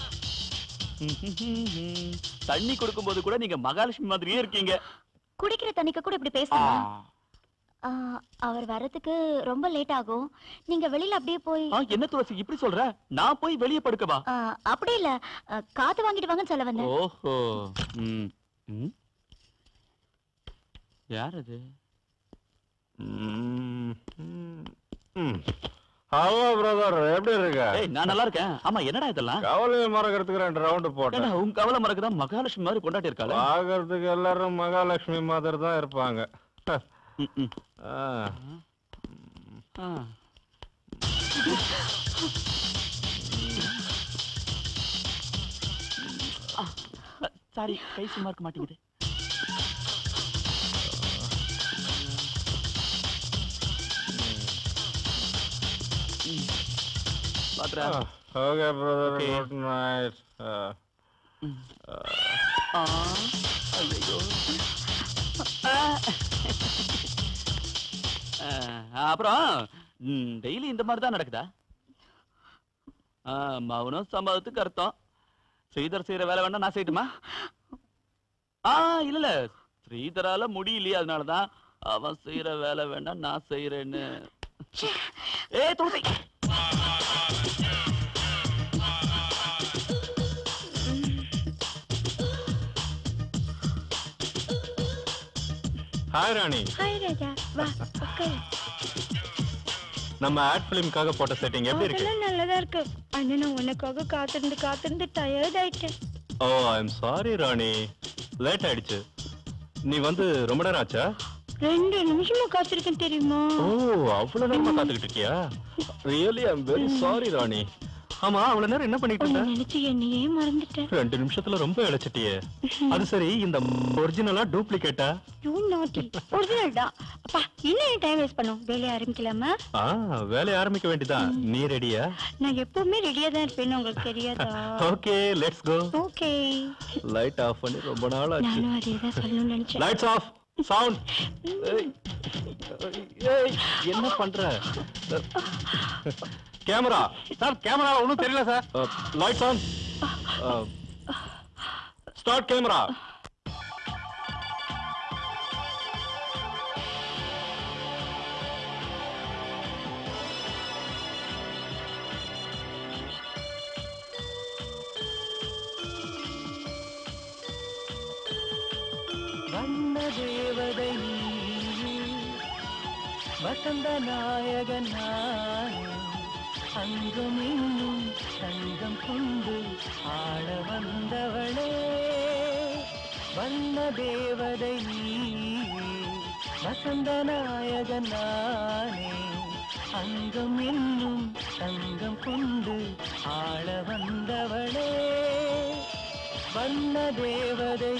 தண்ணி கொடுக்கும்போது கூட நீங்க மகாலட்சுமி மாதிரியே இருக்கீங்க குடிக்கிற தண்ணிக்கு கூட இப்படி ஆ. பேசலாமா ஆ, அவர் வரதுக்கு ரொம்ப லேட் ஆகும் நீங்க வெளியில அப்படியே போய் ஆ, என்ன துளசி இப்படி சொல்ற நான் போய் வெளியே படுக்கவா ஆ, அப்படி இல்ல ஆ, காத்து வாங்கிட்டு வாங்கன்னு சொல்ல வந்தேன் ஓஹோ ம் ம் யார் அது ம் ஹலோ பிரதர் எப்படி இருக்க ஏய் நான் நல்லா இருக்கேன் ஆமா என்னடா இதெல்லாம் கவலையை மறக்கிறதுக்கு ரெண்டு ரவுண்டு போட்டேன் ஏண்டா, உன் கவலை மறக்குதான் மகாலட்சுமி மாதிரி கொண்டாட்டி இருக்காளே பாக்குறதுக்கு எல்லாரும் மகாலட்சுமி மாதிரி தான் இருப்பாங்க ம், ம். ஆ. ஆ. சாரி கை சும்மா இருக்க மாட்டேங்குது ம். பாத்துறா okay brother Okay. Good night ஆ ஐயோ அப்புறம் டெய்லி இந்த மாதிரி தான் நடக்குதா ஆ, மௌனம் சம்மதத்துக்கு அர்த்தம் ஸ்ரீதர் செய்யற வேலை வேணா நான் செய்யட்டுமா ஆ இல்ல இல்ல ஸ்ரீதரால முடியலையே அதனாலதான் அவன் செய்யற வேலை வேணா நான் செய்யறேன்னு ஏ துளசி ஹாய் ராணி ஹாய் ராஜா வா உட்காரு நம்ம ஆட் பிலிம்காக போட்ட செட்டிங் எப்படி இருக்கு அதெல்லாம் நல்லதா இருக்கு ஆனா நான் உனக்காக காத்திருந்து காத்திருந்து டயர்ட் ஆயிட்டேன் oh I am sorry Rani late ஆயிடுச்சு நீ வந்து ரொம்ப நேரம் ஆச்சா ரெண்டு நிமிஷமா காத்திருக்கேன் தெரியுமா ஓ அவ்வளவு நேரமா காத்துக்கிட்டு இருக்கியா really I am very sorry Rani ஆமா அவ்வளவு நேரம் என்ன பண்ணிட்டு உன்னை இருந்த நினைச்சு என்னையே மறந்துட்டேன் ரெண்டு நிமிஷத்துல ரொம்ப இழைச்சிட்டியே அது சரி இந்த ஒரிஜினலா டூப்ளிகேட்டா யூ நாட்டி ஒரிஜினல் தான் அப்பா இன்னும் டைம் வேஸ்ட் பண்ணோம் வேலையை ஆரம்பிக்கலாமா ஆ வேலையை ஆரம்பிக்க வேண்டியதான் நீ ரெடியா நான் எப்பவுமே ரெடியா தான் இருப்பேன்னு உங்களுக்கு தெரியாதா okay let's go okay light off பண்ணி ரொம்ப நாள் ஆச்சு நானும் அதே தான் சொல்லணும்னு நினைச்சேன் லைட்ஸ் ஆஃப் சவுண்ட் என்ன பண்ற கேமரா சார் கேமரா ஒன்றும் தெரியல sir lights on start camera வண்ண தேவதை வசந்த நாயகன் அங்கும் இன்னும் தங்கம் கொண்டு ஆட வந்தவளே வண்ண தேவதை வசந்த நாயகன் நானே அங்கம் இன்னும் தங்கம் கொண்டு ஆள வந்தவளே வண்ண தேவதை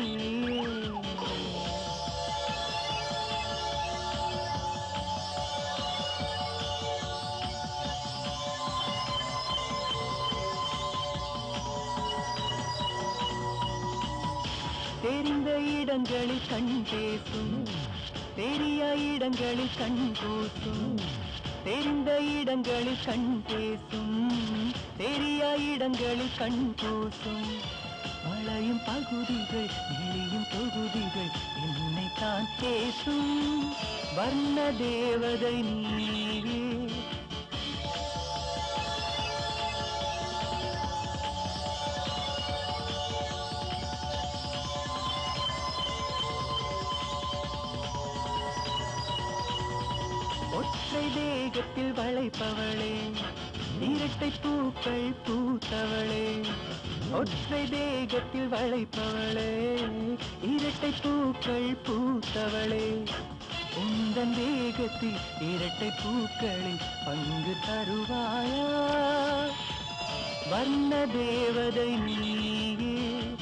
தெரிந்த இடங்களில் கண் பேசும் பெரிய இடங்களில் கண் கூசும் தெரிந்த இடங்களில் கண் பேசும் பெரிய இடங்களில் கண் கூசும் வளையும் பகுதிகள் நெளியும் தொகுதிகள் என்னை தான் பேசும் வர்ண தேவதை நீயே ஒற்றை தேகத்தில் வளைப்பவளே இரட்டை பூக்கள் பூத்தவளே ஒற்றை தேகத்தில் வளைப்பவளே இரட்டை பூக்கள் பூத்தவளே உந்தன் தேகத்தில் இரட்டை பூக்களில் பங்கு தருவாயா வர்ண தேவதை நீயே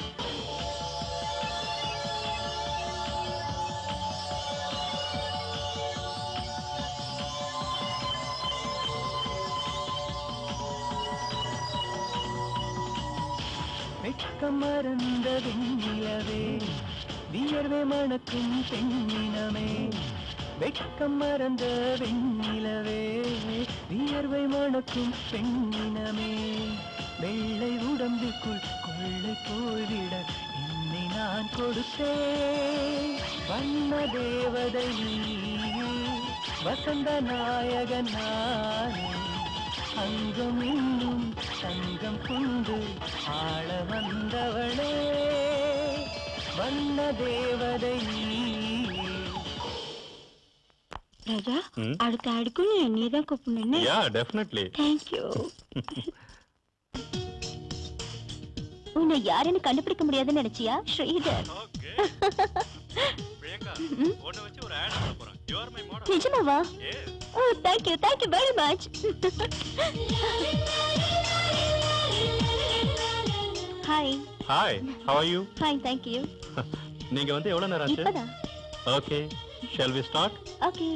வெட்கம் மறந்த வெண்ணிலவே வியர்வை மணக்கும் பெண்ணினமே வெட்கம் மறந்த வெண்ணிலவே வியர்வை மணக்கும் பெண்ணினமே வெள்ளை உடம்புக்குள் கொள்ளை போய்விட என்னை நான் கொடுத்தேன் வண்ண தேவதை நீயே வசந்த நாயகன் நானே அங்கம் இன்னும் தங்கம் கொண்டு ஆள வந்தவளே வண்ண தேவதை நீயே ராஜா ம். அடுத்த அடுக்கும் நீ என்னைய தான் கூப்பிடணும் யா டெஃபினெட்லி தேங்க்யூ உன்னை யாருன்னு கண்டுபிடிக்க முடியாதுன்னு நினைச்சியா ஸ்ரீதர் ம். நிஜமாவா oh thank you thank you very much hi hi how are you fine thank you நீங்க வந்து எவ்வளவு நேரம் ஆச்சு இப்பதான் okay shall we start okay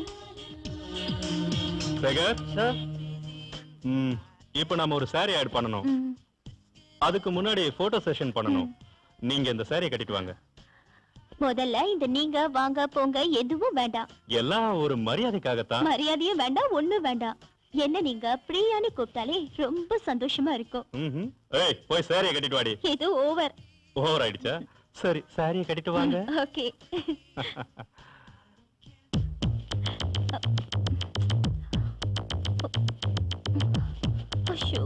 Sekar ம் இப்போ நாம ஒரு saree ஆட் பண்ணனும் ம் அதுக்கு முன்னாடி போட்டோ செஷன் பண்ணனும் நீங்க இந்த saree கட்டிட்டு வாங்க முதல்ல இந்த நீங்க வாங்க போங்க எதுவும் வேண்டாம் எல்லாம் ஒரு மரியாதைக்காகத்தான் மரியாதையும் வேண்டாம் ஒண்ணும் வேண்டாம் என்ன நீங்க பிரியாணி கூப்பிட்டாலே ரொம்ப சந்தோஷமா இருக்கும் ம்ஹும். ஏய் போய் saree கட்டிட்டு வாடி இது ஓவர் ஓவர் ஆயிடுச்சா சரி saree கட்டிட்டு வாங்க ஓகே ஐயோ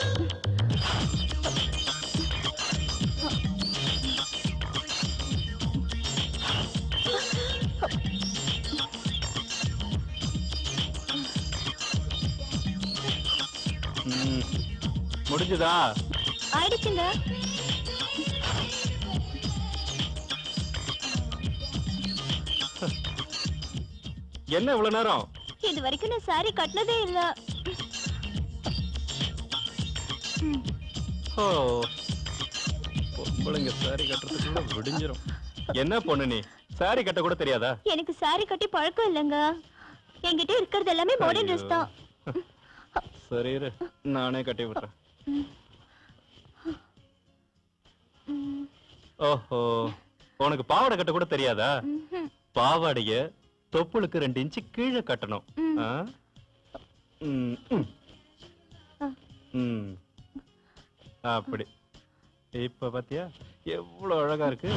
ம். முடிஞ்சுதா ஆயிடுச்சுங்க என்ன இவ்வளவு நேரம் இது வரைக்கும் நான் சாரி கட்டினதே இல்ல ம், ஓ பொம்பளைங்க saree கட்டுறதுக்குள்ள விடிஞ்சிரும் என்ன பொண்ணு நீ saree கட்ட கூட தெரியாதா எனக்கு சாரி கட்டி பழக்கம் இல்லைங்க என்கிட்ட இருக்கிறது எல்லாமே மாடர்ன் ஐயோ. ட்ரெஸ் தான் சரி இரு. நானே கட்டி விட்டுறேன் ம், ஓஹோ உனக்கு பாவாடை கட்ட கூட தெரியாதா ம்ஹும். பாவாடைய தொப்புளுக்கு ரெண்டு இன்ச்சு கீழே கட்டணும் ம். ஆ? ம், ம். ஆ. ம். அப்படி இப்ப பாத்தியா எவ்வளவு அழகா இருக்கு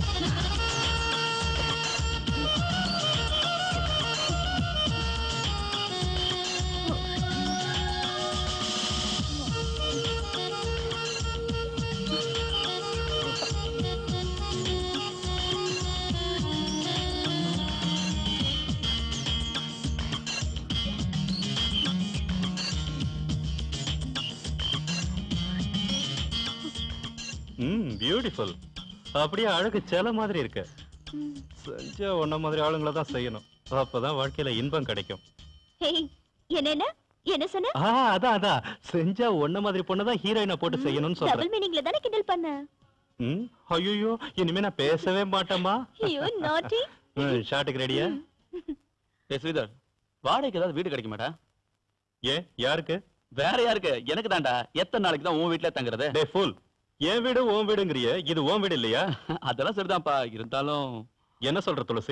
ம் பியூட்டிஃபுல் அப்படியே அழகு செல மாதிரி இருக்கு ம். செஞ்ச உன்ன மாதிரி ஆளுங்களை தான் செய்யணும் அப்பதான் வாழ்க்கையில இன்பம் கிடைக்கும் ஹேய், என்ன என்ன என்ன சொன்ன ஆ அதான் அதான் செஞ்சா உன்ன மாதிரி பொண்ணதான் ஹீரோயினை போட்டு செய்யணும்னு சொல்றேன் டபுள் மீனிங்ல தானே கிண்டல் பண்ண ம் ஐயோ இனிமே நான் பேசவே மாட்டேமா ஐயோ நாட்டி ஷாட்டுக்கு ரெடியா ஏ ஸ்ரீதர் வாடகைக்கு ஏதாவது வீடு கிடைக்க மாட்டா ஏன் யாருக்கு வேற யாருக்கு எனக்கு தான்டா எத்தனை நாளைக்கு தான் உன் வீட்ல தங்குறது டே ஃபுல் என் வீடு உன் வீடுங்கிறிய இது உன் வீடு இல்லையா அதெல்லாம் சரிதான்ப்பா இருந்தாலும் என்ன சொல்ற துளசி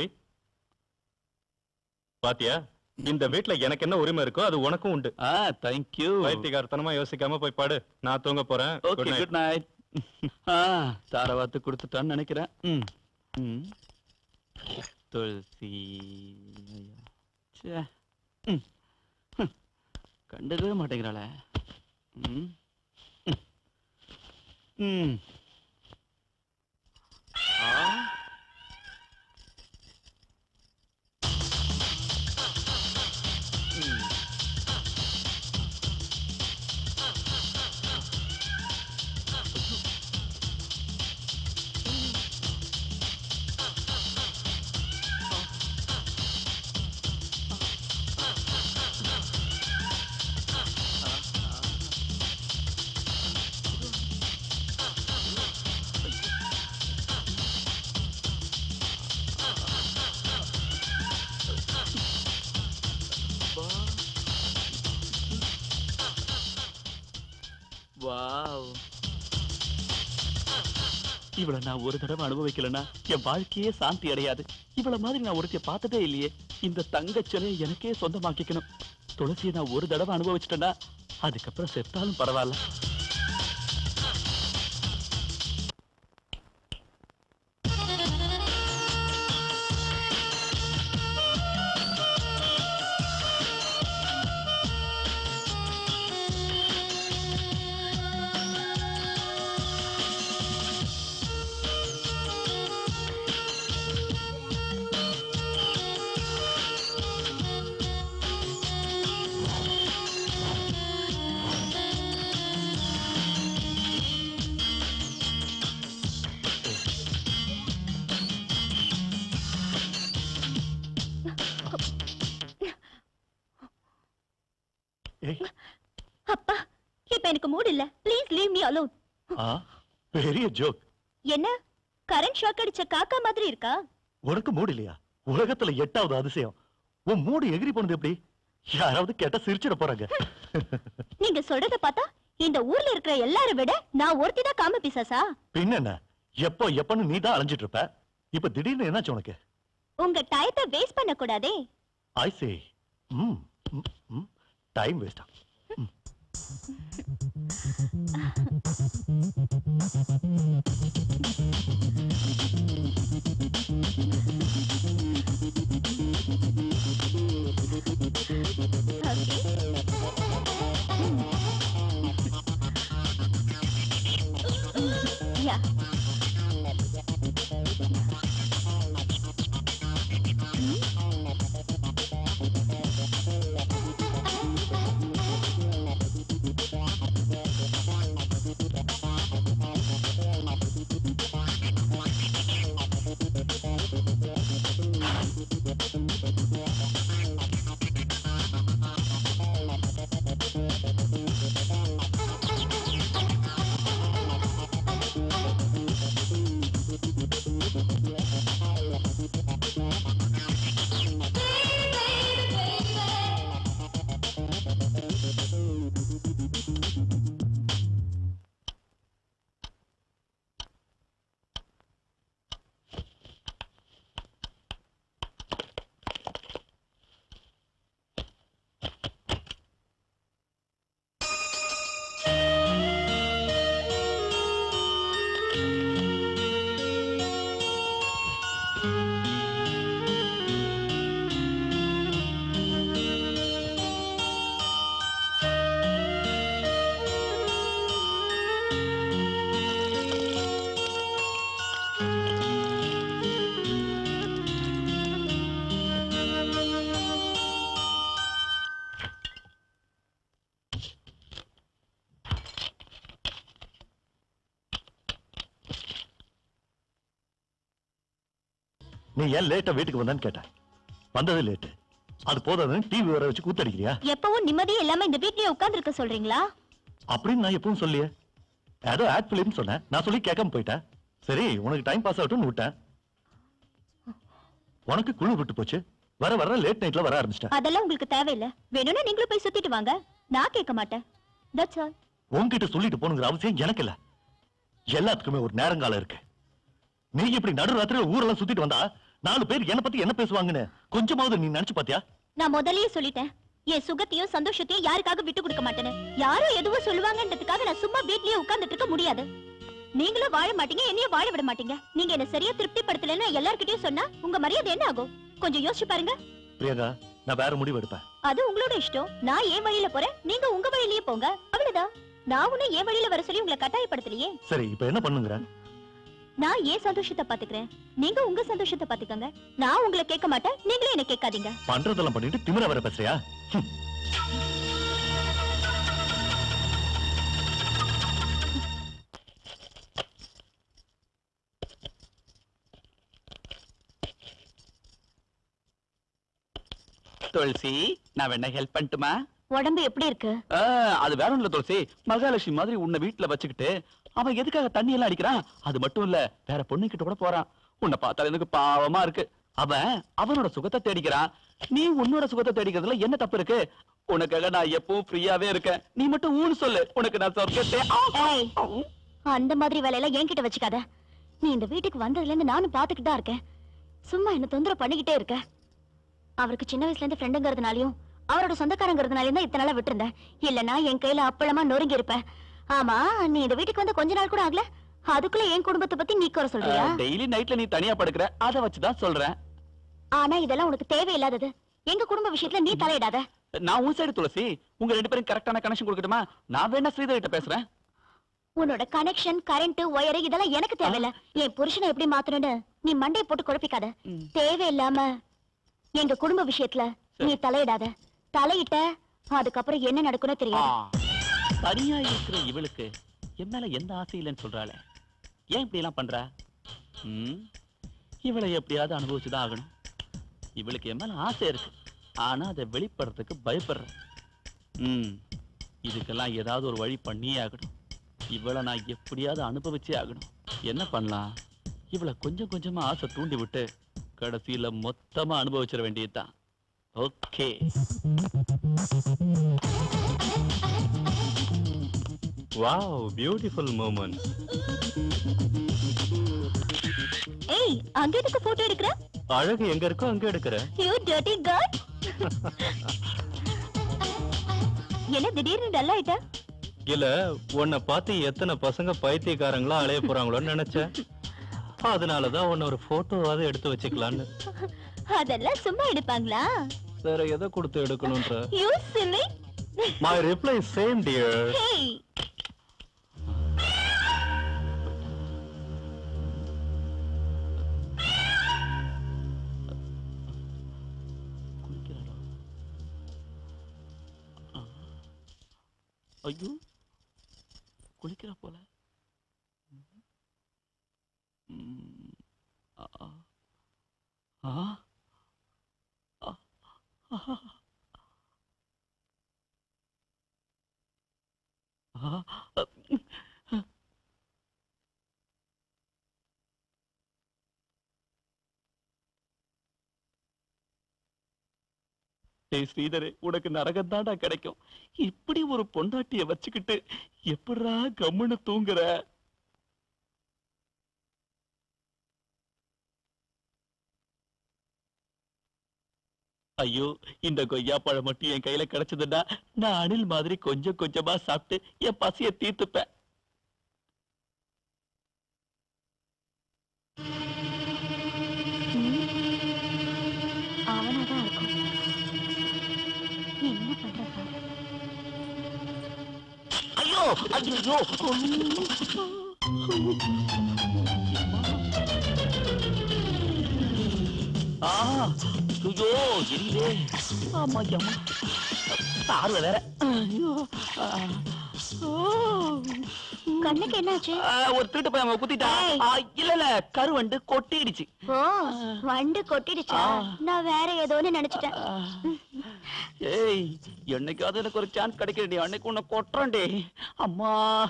பாத்தியா இந்த வீட்ல எனக்கு என்ன உரிமை இருக்கோ அது உனக்கும் உண்டு ஆ தேங்க்யூ பைத்தியகாரத்தனமா யோசிக்காம போய் பாடு நான் தூங்க போறேன் okay Good night. Good night ஆ தாரவாத்து கொடுத்துட்டான்னு நினைக்கிறேன் ம் ம் துளசி ஐயா. ச்சே ம் ஹம். கண்டுக்கவே மாட்டேங்கிறாளே ம் ம். ம் ஆ ம் வாவ் இவள நான் ஒரு தடவை அனுபவிக்கலனா என் வாழ்க்கையே சாந்தி அடையாது இவள மாதிரி நான் ஒருத்திய பார்த்ததே இல்லையே இந்த தங்கச் சிலையை எனக்கே சொந்தமாக்கிக்கணும் துளசியை நான் ஒரு தடவை அனுபவிச்சிட்டேன்னா அதுக்கப்புறம் செத்தாலும் பரவாயில்ல ஏய் அப்பா இப்ப எனக்கு மூட் இல்ல ப்ளீஸ் லீவ் மீ அலோன் ஆ பெரிய ஜோக் என்ன கரண்ட் ஷாக் அடிச்ச காக்கா மாதிரி இருக்கா உனக்கு மூடு இல்லையா உலகத்துல எட்டாவது அதிசயம் உன் மூடு எகிரி போனது எப்படி யாராவது கேட்டா சிரிச்சிட போறாங்க நீங்க சொல்றத பார்த்தா இந்த ஊர்ல இருக்கிற எல்லாரை விட நான் ஒருத்தி தான் காம பிசாசா பின்ன என்ன எப்போ எப்பன்னு நீ தான் அலைஞ்சிட்டு இருப்ப இப்ப திடீர்னு என்னாச்சு உனக்கு உங்க டயத்தை வேஸ்ட் பண்ண கூடாதே ஐ சே ம் டைம் வேஸ்டா Yeah. நீ ஏன் லேட்டா வீட்டுக்கு வந்தான்னு கேட்டேன் வந்தது லேட்டு அது போதாதுன்னு டிவி வர வச்சு கூத்தடிக்கிறியா எப்பவும் நிம்மதியே இல்லாம இந்த வீட்லயே உட்கார்ந்து இருக்க சொல்றீங்களா அப்படின்னு நான் எப்பவும் சொல்லியே ஏதோ ஆட் பிலிம் சொன்னேன் நான் சொல்லி கேட்காம போயிட்டேன் சரி உனக்கு டைம் பாஸ் ஆகட்டும்னு விட்டேன் உனக்கு குழு விட்டு போச்சு வர வர லேட் நைட்ல வர ஆரம்பிச்சிட்டேன் அதெல்லாம் உங்களுக்கு தேவையில்ல வேணும்னா நீங்களும் போய் சுத்திட்டு வாங்க நான் கேட்க மாட்டேன் தட்ஸ் ஆல் உன்கிட்ட சொல்லிட்டு போகணுங்கிற அவசியம் எனக்கு இல்ல எல்லாத்துக்குமே ஒரு நேரங்காலம் இருக்கு நீ இப்படி நடு ராத்திரியில ஊரெல்லாம் சுத்திட்டு வந்தா நாலு பேர் என்ன பத்தி என்ன பேசுவாங்கன்னு கொஞ்சமாவது நீ நினைச்சு பாத்தியா நான் முதல்லயே சொல்லிட்டேன் என் சுகத்தையும் சந்தோஷத்தையும் யாருக்காக விட்டு கொடுக்க மாட்டேன்னு யாரும் எதுவும் சொல்லுவாங்கன்றதுக்காக நான் சும்மா வீட்லயே உட்கார்ந்துட்டு இருக்க முடியாது நீங்களும் வாழ மாட்டீங்க என்னையும் வாழ விட மாட்டீங்க நீங்க என்ன சரியா திருப்திப்படுத்தலைன்னு எல்லார்கிட்டயும் சொன்னா உங்க மரியாதை என்ன ஆகும் கொஞ்சம் யோசிச்சு பாருங்க பிரியங்கா நான் வேற முடிவு எடுப்பேன் அது உங்களோட இஷ்டம் நான் என் வழியில போறேன் நீங்க உங்க வழியிலேயே போங்க அவ்வளவுதான் நான் ஒண்ணும் என் வழியில வர சொல்லி உங்களை கட்டாயப்படுத்தலையே சரி இப்ப என்ன பண்ணுங்கிற நான் ஏன் சந்தோஷத்தை பாத்துக்கிறேன் நீங்க உங்க சந்தோஷத்தை பாத்துக்கங்க நான் உங்களை கேட்க மாட்டேன் நீங்களும் என்ன கேட்காதீங்க பண்றதெல்லாம் பண்ணிட்டு திமிர வர பேசுறியா ஹம். துளசி நான் வேணா ஹெல்ப் பண்ணட்டுமா உடம்பு எப்படி இருக்கு ஆ, அது வேற ஒண்ணும் இல்ல துளசி மகாலட்சுமி மாதிரி உன்னை வீட்டுல வச்சுக்கிட்டு அவன் எதுக்காக தண்ணி எல்லாம் அடிக்கிறான் அது மட்டும் இல்ல வேற பொண்ணு கிட்ட கூட போறான் உன்னை பார்த்தால எனக்கு பாவமா இருக்கு அவன் அவனோட சுகத்தை தேடிக்கிறான் நீ உன்னோட சுகத்தை தேடிக்கிறதுல என்ன தப்பு இருக்கு உனக்காக நான் எப்பவும் ஃப்ரீயாவே இருக்கேன் நீ மட்டும் ஊன்னு சொல்லு உனக்கு நான் சொர்க்கத்தை ஆ, ஏய், அந்த மாதிரி வேலையெல்லாம் என்கிட்ட வச்சுக்காத நீ இந்த வீட்டுக்கு வந்ததுல இருந்து நானும் பாத்துக்கிட்டு தான் இருக்கேன் சும்மா என்ன தொந்தரவு பண்ணிக்கிட்டே இருக்க அவருக்கு சின்ன வயசுல இருந்து ஃப்ரெண்டுங்கிறதுனாலயும் அவரோட சொந்தக்காரங்கிறதுனாலயும் தான் இத்தனை நாளா விட்டுருந்தேன் இல்லனா என் கையில அப்பளமா நொறுங்கி இருப்பேன் ஆமா நீ இந்த வீட்டுக்கு வந்து கொஞ்ச நாள் கூட ஆகல அதுக்குள்ள என் குடும்பத்தை பத்தி நீ குறை சொல்றியா டெய்லி நைட்ல நீ தனியா படுக்கிற அதை வச்சுதான் சொல்றேன் ஆனா இதெல்லாம் உனக்கு தேவையில்லாதது எங்க குடும்ப விஷயத்துல நீ தலையிடாத நான் உன் சைடு துளசி உங்க ரெண்டு பேரும் கரெக்டான கனெக்ஷன் கொடுக்கட்டுமா நான் வேணா ஸ்ரீதர் கிட்ட பேசுறேன் உன்னோட கனெக்ஷன் கரண்ட் ஒயர் இதெல்லாம் எனக்கு தேவையில்ல என் புருஷனை எப்படி மாத்தணும்னு நீ மண்டையை போட்டு குழப்பிக்காத ம். தேவையில்லாம எங்க குடும்ப விஷயத்துல நீ தலையிடாத தலையிட்ட அதுக்கப்புறம் என்ன நடக்கும்னு ஆ, தெரியாது தனியா இருக்கிற இவளுக்கு என் மேல எந்த ஆசை இல்லைன்னு சொல்றாளே ஏன் இப்படி எல்லாம் பண்றா ம், இவளை எப்படியாவது அனுபவிச்சுதான் ஆகணும் இவளுக்கு என் மேல ஆசை இருக்கு ஆனா அதை வெளிப்படுறதுக்கு பயப்படுறேன் ம் இதுக்கெல்லாம் ஏதாவது ஒரு வழி பண்ணியே ஆகணும் இவளை நான் எப்படியாவது அனுபவிச்சே ஆகணும் என்ன பண்ணலாம் இவளை கொஞ்சம் கொஞ்சமா ஆசை தூண்டி விட்டு கடைசியில மொத்தமா அனுபவிச்சிட வேண்டியதுதான் ஓகே வாவ் பியூட்டிஃபுல் மூமெண்ட் ஏய் அங்க எதுக்கு போட்டோ எடுக்கிற அழகு எங்க இருக்கோ அங்க எடுக்கிற யூ டர்ட்டி காட் என்ன திடீர்னு டல் ஆயிட்ட இல்ல உன்னை பார்த்து எத்தனை பசங்க பைத்தியக்காரங்களா அலைய போறாங்களோன்னு நினைச்சேன் அதனாலதான் உன்னை ஒரு போட்டோவாவது எடுத்து வச்சுக்கலான்னு அதெல்லாம் சும்மா எடுப்பாங்களா வேற எதை கொடுத்து எடுக்கணும்ன்ற you silly my reply same dear hey குளிக்கிறாளா ஆ. ஐயோ குளிக்கிறா போல ம். ம். ஆ. ஆ. ஆ. ஆ. ஆ. டேய் ஸ்ரீதரே உனக்கு நரகம் தான்டா கிடைக்கும் இப்படி ஒரு பொண்டாட்டிய வச்சுக்கிட்டு எப்படிடா கம்முன்னு தூங்குற ஐயோ இந்த கொய்யா பழம் மட்டும் என் கையில கிடைச்சதுன்னா நான் அணில் மாதிரி கொஞ்சம் கொஞ்சமா சாப்பிட்டு என் பசிய தீர்த்துப்பேன் அவனாதான் இருக்கும் என்ன பண்ற பாரு ஐயோ ஐயோ ஆ ஐயோ எரியுதே ஆமா அம்மா பார்வை வேற ஐயோ ஆ. ஓ. கண்ணுக்கு என்னாச்சு ஆ, ஒரு திருட்டு போய் அவன் குத்திட்டா ஏய். ஆ, இல்ல இல்ல கருவண்டு கொட்டிடுச்சு ஓ வண்டு கொட்டிடுச்சா ஆ. நான் வேற ஏதோன்னு நினைச்சிட்டேன் ஆ. ஏய் என்னைக்காவது எனக்கு ஒரு சான்ஸ் கிடைக்கிறடி அன்னைக்கு உன்னை கொட்டுறேன்டி அம்மா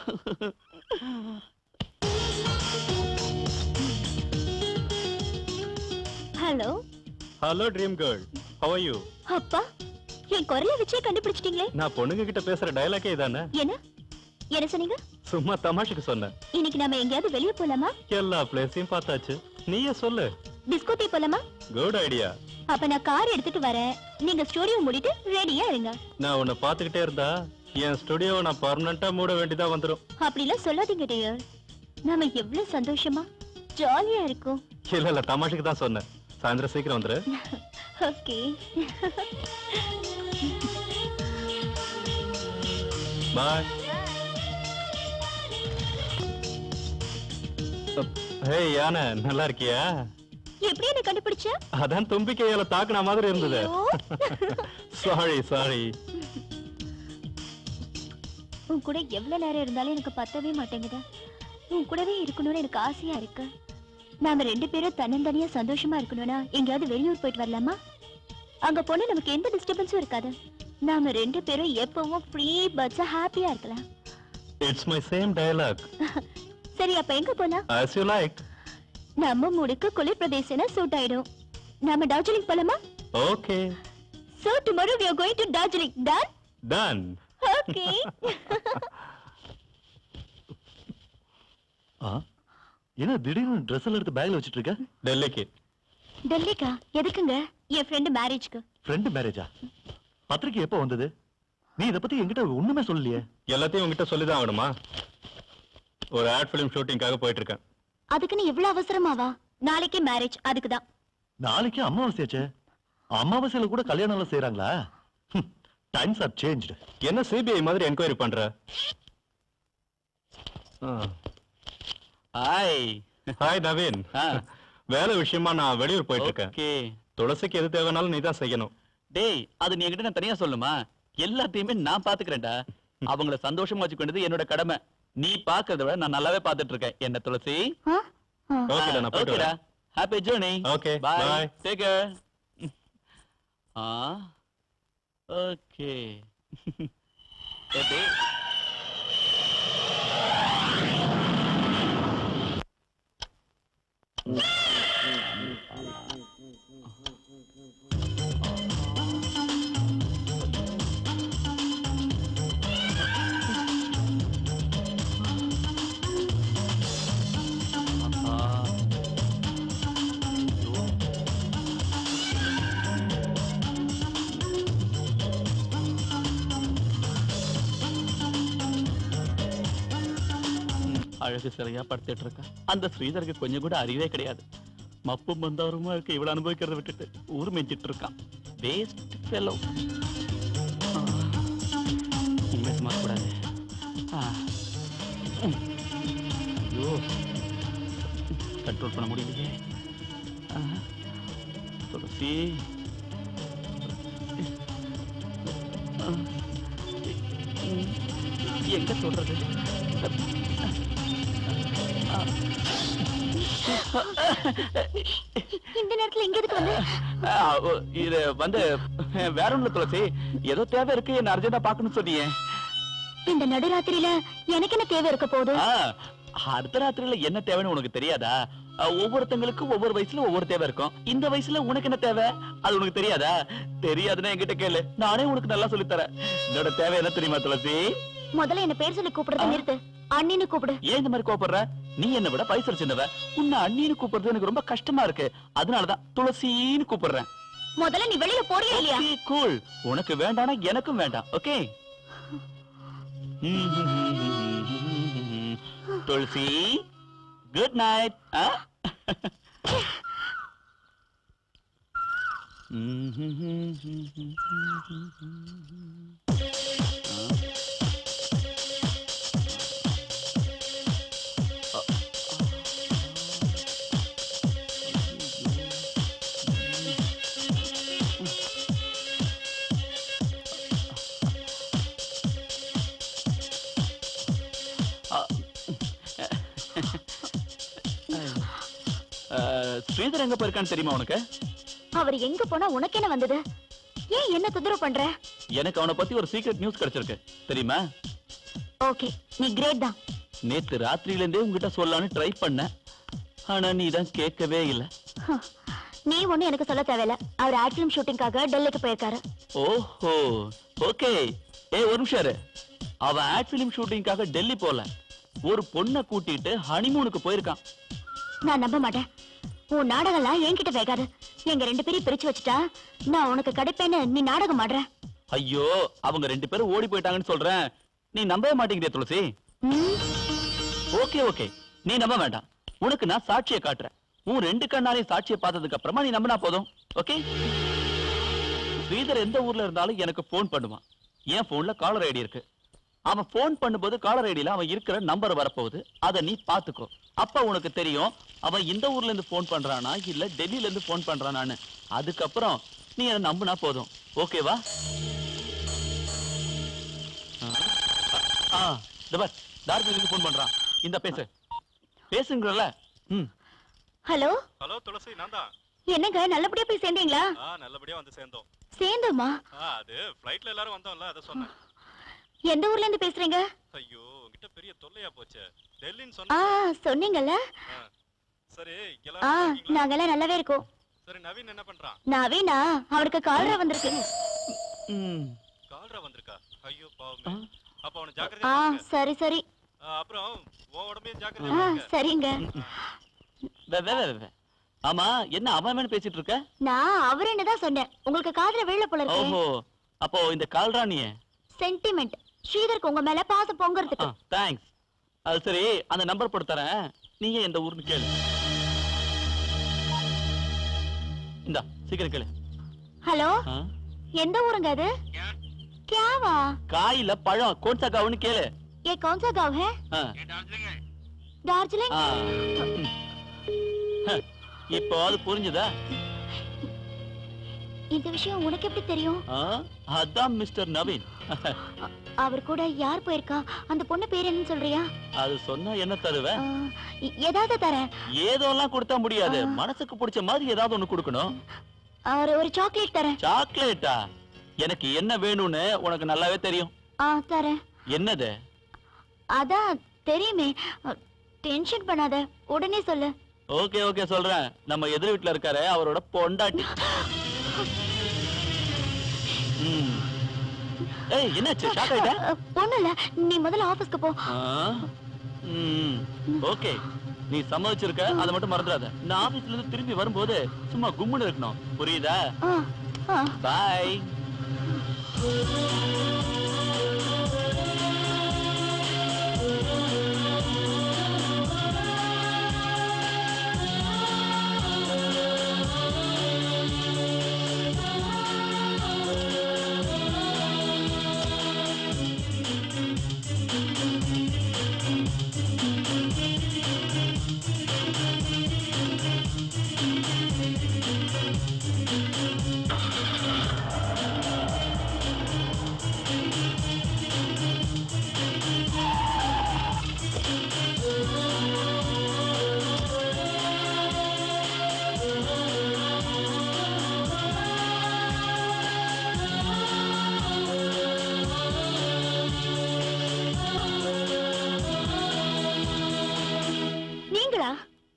hello hello dream girl how are you அப்பா என் குரலை வச்சே கண்டுபிடிச்சிட்டீங்களே நான் பொண்ணுங்க கிட்ட பேசுற டயலாக்கே இதானே என்ன என்ன சொன்னீங்க சும்மா தமாஷுக்கு சொன்னேன் இன்னைக்கு நாம எங்கேயாவது வெளிய போலாமா எல்லா பிளேஸையும் பார்த்தாச்சு நீயே சொல்லு டிஸ்கோதே போலாமா குட் ஐடியா அப்ப நான் கார் எடுத்துட்டு வரேன் நீங்க ஸ்டோரியை மூடிட்டு ரெடியா இருங்க நான் உன்னை பார்த்துக்கிட்டே இருந்தா என் ஸ்டுடியோவை நான் பர்மனண்டா மூட வேண்டியதா வந்துரும் அப்படிலாம் சொல்லாதீங்க டியர் நாம எவ்வளவு சந்தோஷமா ஜாலியா இருக்கும் இல்ல இல்ல தமாஷுக்கு தான் சொன்னேன் சாயந்தரம் சீக்கிரம் வந்துரு ஓகே பாய் ஹே யானை நல்லா இருக்கியா எப்படி என்ன கண்டுபிடிச்ச அதான் தும்பிக்கையால தாக்குன மாதிரி இருந்தது ஐயோ. சாரி சாரி உன் கூட எவ்வளவு நேரம் இருந்தாலும் எனக்கு பத்தவே மாட்டேங்குது உன் கூடவே இருக்கணும்னு எனக்கு ஆசையா இருக்கு நாம ரெண்டு பேரும் தன்னந்தனியா சந்தோஷமா இருக்கணும்னா எங்கேயாவது வெளியூர் போயிட்டு வரலாமா அங்க போனா நமக்கு எந்த டிஸ்டர்பன்ஸும் இருக்காது நாம ரெண்டு பேரும் எப்பவும் ஃப்ரீ பர்ட்ஸா ஹாப்பியா இருக்கலாம் இட்ஸ் மை சேம் டயலாக் சரி அப்ப எங்க போலாம் as you லைக் நம்ம முடுக்கு குளிர் பிரதேசம்னா சூட் ஆயிடும் நாம டார்ஜிலிங் போலாமா okay so tomorrow we are going to Darjeeling done done okay ஆ என்ன திடீர்னு ட்ரெஸ் எல்லாம் எடுத்து பேக்ல வச்சிட்டு இருக்க டெல்லிக்கு டெல்லிக்கா எதுக்குங்க என் ஃப்ரெண்டு மேரேஜ்க்கு ஃப்ரெண்டு மேரேஜா பத்திரிக்கை எப்போ வந்தது நீ இத பத்தி என்கிட்ட ஒண்ணுமே சொல்லலையே எல்லாத்தையும் உங்ககிட்ட சொல்லிதான் ஆகணுமா ஒரு ஆட் ஃபிலிம் ஷூட்டிங்காக போயிட்டு இருக்கேன் அதுக்குன்னு இவ்வளவு அவசரமாவா நாளைக்கே மேரேஜ் அதுக்கு தான் நாளைக்கு அமாவாசையாச்சே அமாவாசையில கூட கல்யாணம் எல்லாம் செய்யறாங்களா டைம்ஸ் ஆர் சேஞ்ச்டு என்ன சிபிஐ மாதிரி என்கொயரி பண்ற ஹாய் ஹாய் நவீன் ஆ. வேலை விஷயமா நான் வெளியூர் போயிட்டு இருக்கேன் ஓகே துளசிக்கு எது தேவைனாலும் நீ தான் செய்யணும் டேய் அது நீ என்கிட்ட நான் தனியா சொல்லுமா எல்லாத்தையுமே நான் பாத்துக்கிறேன்டா அவங்கள சந்தோஷமா வச்சுக்க வேண்டியது என்னோட கடமை நீ பாக்குறத விட நான் நல்லாவே பாத்துட்டு இருக்கேன் என்ன துளசி ஓகேடா நான் போயிட்டு ஓகேடா வரேன் happy journey Okay, bye bye. Take care ஆ ஓகே எப்படி ஆஹா. ஐயோ. ம், அழகு சிலையா படுத்துட்டு இருக்கா அந்த ஸ்ரீதருக்கு கொஞ்சம் கூட அறிவே கிடையாது மப்பும் மந்தாரமா இருக்க இவ்வளவு அனுபவிக்கிறத விட்டுட்டு ஊர் மெஞ்சிட்டு இருக்கான் வேஸ்ட் ஃபெலோ இனிமே சும்மா கூடாது ஆ. ம். ஐயோ கண்ட்ரோல் பண்ண முடியலையே ஆ. துளசி ஆ. ம். எங்க சொல்றது ஆ. இந்த நேரத்துல இங்க எதுக்கு வந்து ஆ, ஓ, இது வந்து வேற ஒண்ணு துளசி ஏதோ தேவை இருக்கு என்ன அர்ஜென்டா பாக்கணும்னு சொன்னியே இந்த நடுராத்திரியில எனக்கு என்ன தேவை இருக்க போகுது ஆ, அர்த்தராத்திரியில என்ன தேவைன்னு உனக்கு தெரியாதா ஆ, ஒவ்வொருத்தங்களுக்கும் ஒவ்வொரு வயசுல ஒவ்வொரு தேவை இருக்கும் இந்த வயசுல உனக்கு என்ன தேவை அது உனக்கு தெரியாதா தெரியாதுன்னா என்கிட்ட கேளு நானே உனக்கு நல்லா சொல்லித் தரேன் என்னோட தேவை என்ன தெரியுமா துளசி முதல்ல என்ன பேர் சொல்லி கூப்பிடுறத நிறுத்து அண்ணின்னு கூப்பிடு ஏன் இந்த மாதிரி கோபப்படுற நீ என்ன விட வயசு சின்னவ உன்னை அண்ணின்னு கூப்பிடுறது எனக்கு ரொம்ப கஷ்டமா இருக்கு அதனாலதான் துளசின்னு கூப்பிடுறேன் முதல்ல நீ வெளியில போறியா இல்லையா கூல் உனக்கு வேண்டானா எனக்கும் வேண்டாம் okay Thulasi good night Sridhar எங்க போயிருக்கான்னு தெரியுமா உனக்கு அவர் எங்க போனா உனக்கு என்ன வந்தது ஏன் என்ன தொந்தரவு பண்ற எனக்கு அவனை பத்தி ஒரு சீக்ரெட் நியூஸ் கிடைச்சிருக்கு தெரியுமா ஓகே நீ கிரேட் தான் நேத்து ராத்திரியில இருந்தே உங்ககிட்ட சொல்லலாம்னு ட்ரை பண்ணேன் ஆனா நீ தான் கேட்கவே இல்ல ஹ, நீ ஒண்ணு எனக்கு சொல்ல தேவையில்ல அவர் ஆட் ஃபிலிம் ஷூட்டிங்காக டெல்லிக்கு போயிருக்காரு ஓஹோ ஓகே ஏய் ஒரு நிமிஷம் இரு. அவன் ஆட் பிலிம் ஷூட்டிங்காக டெல்லி போல ஒரு பொண்ணை கூட்டிட்டு ஹனிமூனுக்கு போயிருக்கான் நான் நம்ப மாட்டேன் உன் நாடகம்லாம் என்கிட்ட வேகாது எங்க ரெண்டு பேரையும் பிரிச்சு வச்சுட்டா நான் உனக்கு கிடைப்பேன்னு நீ நாடகம் ஆடுற ஐயோ அவங்க ரெண்டு பேரும் ஓடி போயிட்டாங்கன்னு சொல்றேன் நீ நம்பவே மாட்டேங்கிறிய துளசி ம், ஓகே ஓகே நீ நம்ப வேண்டாம் உனக்கு நான் சாட்சியை காட்டுறேன் உன் ரெண்டு கண்ணாலையும் சாட்சியை பார்த்ததுக்கு அப்புறமா நீ நம்பினா போதும் ஓகே ஸ்ரீதர் எந்த ஊர்ல இருந்தாலும் எனக்கு ஃபோன் பண்ணுவான் என் போன்ல காலர் ஐடி இருக்கு அவன் ஃபோன் பண்ணும்போது காலர் ஐடியில அவன் இருக்கிற நம்பர் வரப்போகுது அதை நீ பாத்துக்கோ அப்ப உனக்கு தெரியும் அவன் இந்த ஊர்ல இருந்து ஃபோன் பண்றானா இல்ல டெல்லியில இருந்து ஃபோன் பண்றானான்னு அதுக்கப்புறம் நீ என்ன நம்புனா போதும் ஓகேவா ஆ இந்த பார் டார்ஜிலிங்கு ஃபோன் பண்றான் இந்த பேசு பேசுங்கறல ம் ஹலோ ஹலோ துளசி நான் தான் என்னங்க நல்லபடியா போய் சேர்ந்தீங்களா ஆ நல்லபடியா வந்து சேர்ந்தோம் சேர்ந்தோமா ஆ அது ஃப்ளைட்ல எல்லாரும் வந்தோம்ல அதை சொன்னேன் எந்த ஊர்ல இருந்து பேசுறீங்க ஐயோ உன்கிட்ட பெரிய தொல்லையா போச்சு டெல்லின்னு ஆ சொன்ன சொன்னீங்கல்ல சரி ஆ எல்லாரும் நல்லா இருக்கீங்களா? நாங்கெல்லாம் நல்லாவே இருக்கோம் சரி நவீன் என்ன பண்றான் நவீனா அவனுக்கு காலரா வந்திருக்கு ம் கால்ரா வந்திருக்கா ஐயோ ஆ. பாவமே அப்ப அவன ஆ ஜாக்கிரதையா பாத்துக்க. சரி சரி ஆ, அப்புறம் உன் உடம்பையும் ஆ ஜாக்கிரதையா பாத்துக்க. சரிங்க வே, வே, வே, வே. ஆமா என்ன அவன் அவன் பேசிட்டு இருக்க நான் அவர் என்னதான் சொன்னேன் உங்களுக்கு காதுல விழல போல இருக்கு ஓஹோ அப்போ இந்த கால்ராணிய சென்டிமெண்ட் ஸ்ரீதருக்கு உங்க மேல பாசம் பொங்குறதுக்கு தேங்க்ஸ் அது சரி அந்த நம்பர் போட்டு தரேன் நீங்க எந்த ஊர்னு கேளு இந்தா சீக்கிரம் கேளு ஹலோ ஆ? எந்த ஊருங்க அது கியாவா காயில பழம் கோட்சா காவுன்னு கேளு ये कौन सा गांव है ஆ. दार्जिलिंग ஆ. ம். ஹ, இப்போ அது புரிஞ்சுதா இந்த விஷயம் உனக்கு எப்படி தெரியும் ஆ? அதான் மிஸ்டர் நவீன் அ- அவர் கூட யார் போயிருக்கா அந்த பொண்ணு பேர் என்னன்னு சொல்றியா அது சொன்னா என்ன தருவ ஆ, எ- ஏதாவது தரேன் ஏதோலாம் கொடுத்தா முடியாது ஆ. மனசுக்கு பிடிச்ச மாதிரி ஏதாவது ஒண்ணு கொடுக்கணும் ஒரு ஒரு சாக்லேட் தரேன் சாக்லேட்டா எனக்கு என்ன வேணும்னு உனக்கு நல்லாவே தெரியும் ஆ தரேன் என்னது அதான் தெரியுமே டென்ஷன் பண்ணாத உடனே சொல்லு ஓகே ஓகே சொல்றேன் நம்ம எதிர் வீட்டுல இருக்காரு அவரோட பொண்டாட்டி ம். ஏய் என்னாச்சு ஷாக் ஆயிட்ட ஒண்ணும் இல்ல நீ முதல்ல ஆபீஸ்க்கு போ ஆ? ம். ஓகே நீ சம்மதிச்சிருக்க அதை மட்டும் மறந்துடாத நான் ஆபீஸ்ல இருந்து திரும்பி வரும்போது சும்மா கும்முன்னு இருக்கணும் புரியுதா ஆ, ஆ. பாய் நீங்களா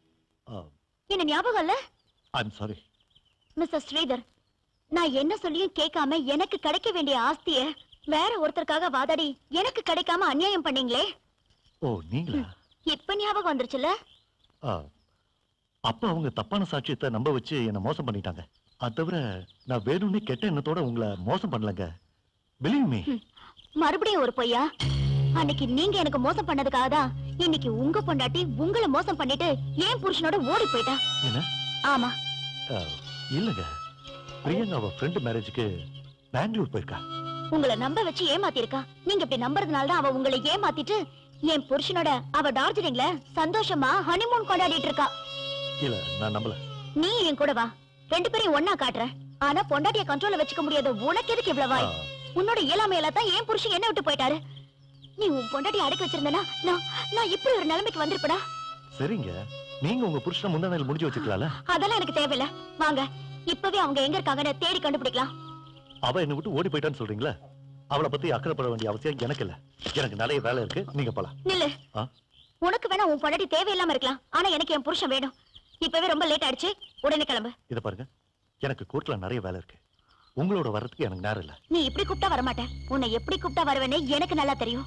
என்ன ஞாபகம் இல்ல ஐம் சாரி மிஸ்டர் ஸ்ரீதர் நான் என்ன சொல்லியும் கேட்காம எனக்கு கிடைக்க வேண்டிய ஆஸ்திய வேற ஒருத்தருக்காக வாதாடி எனக்கு கிடைக்காம அநியாயம் பண்ணீங்களே ஓ நீங்களா இப்ப ஞாபகம் வந்துருச்சுல ஆ, அப்ப அவங்க தப்பான சாட்சியத்தை நம்ப வச்சு என்ன மோசம் பண்ணிட்டாங்க அது தவிர நான் வேணும்னே கெட்ட எண்ணத்தோட உங்களை மோசம் பண்ணலங்க பிலீவ் மீ மறுபடியும் ஒரு பொய்யா அன்னைக்கு நீங்க எனக்கு மோசம் பண்ணதுக்காக தான் இன்னைக்கு உங்க பொண்டாட்டி உங்களை மோசம் பண்ணிட்டு ஏன் புருஷனோட ஓடி போயிட்டா என்ன ஆமா ஆ, இல்லங்க பிரியங்கா அவ ஃப்ரெண்டு மேரேஜுக்கு பெங்களூர் போயிருக்கா உங்களை நம்ப வச்சு ஏமாத்திருக்கா நீங்க இப்படி நம்புறதுனால தான் அவ உங்களை ஏமாத்திட்டு என் புருஷனோட அவ டார்ஜிலிங்ல சந்தோஷமா ஹனிமூன் கொண்டாடிட்டு இருக்கா இல்ல நான் நம்பல நீ என் கூட வா ரெண்டு பேரையும் ஒன்னா காட்டுறேன் ஆனா பொண்டாட்டிய கண்ட்ரோல்ல வச்சுக்க முடியாத உனக்கு எதுக்கு இவ்வளவு வாய் ஆ, உன்னோட இயலாமையில தான் என் புருஷன் என்ன விட்டு போயிட்டாரு நீ உன் பொண்டாட்டி அடக்கி வச்சிருந்தனா நான் நான் இப்படி ஒரு நிலைமைக்கு வந்திருப்படா சரிங்க நீங்க உங்க புருஷனை முந்தானையில் முடிஞ்சு வச்சுக்கலாம்ல அதெல்லாம் எனக்கு தேவையில்ல வாங்க இப்பவே அவங்க எங்க இருக்காங்கன்னு தேடி கண்டுபிடிக்கலாம் அவ என்னை விட்டு ஓடி போயிட்டான்னு சொல்றீங்களா அவளை பத்தி அக்கறைப்பட வேண்டிய அவசியம் எனக்கு இல்ல எனக்கு நிறைய வேலை இருக்கு நீங்க போலாம் நில்லு ஆ? உனக்கு வேணா உன் பொண்டாட்டி தேவையில்லாம இருக்கலாம் ஆனா எனக்கு என் புருஷன் வேணும் இப்பவே ரொம்ப லேட் ஆயிடுச்சு உடனே கிளம்பு இத பாருங்க எனக்கு கோர்ட்ல நிறைய வேலை இருக்கு உங்களோட வர்றதுக்கு எனக்கு நேரம் இல்ல நீ இப்படி கூப்பிட்டா வரமாட்டேன் உன்னை எப்படி கூப்பிட்டா வருவேன்னு எனக்கு நல்லா தெரியும்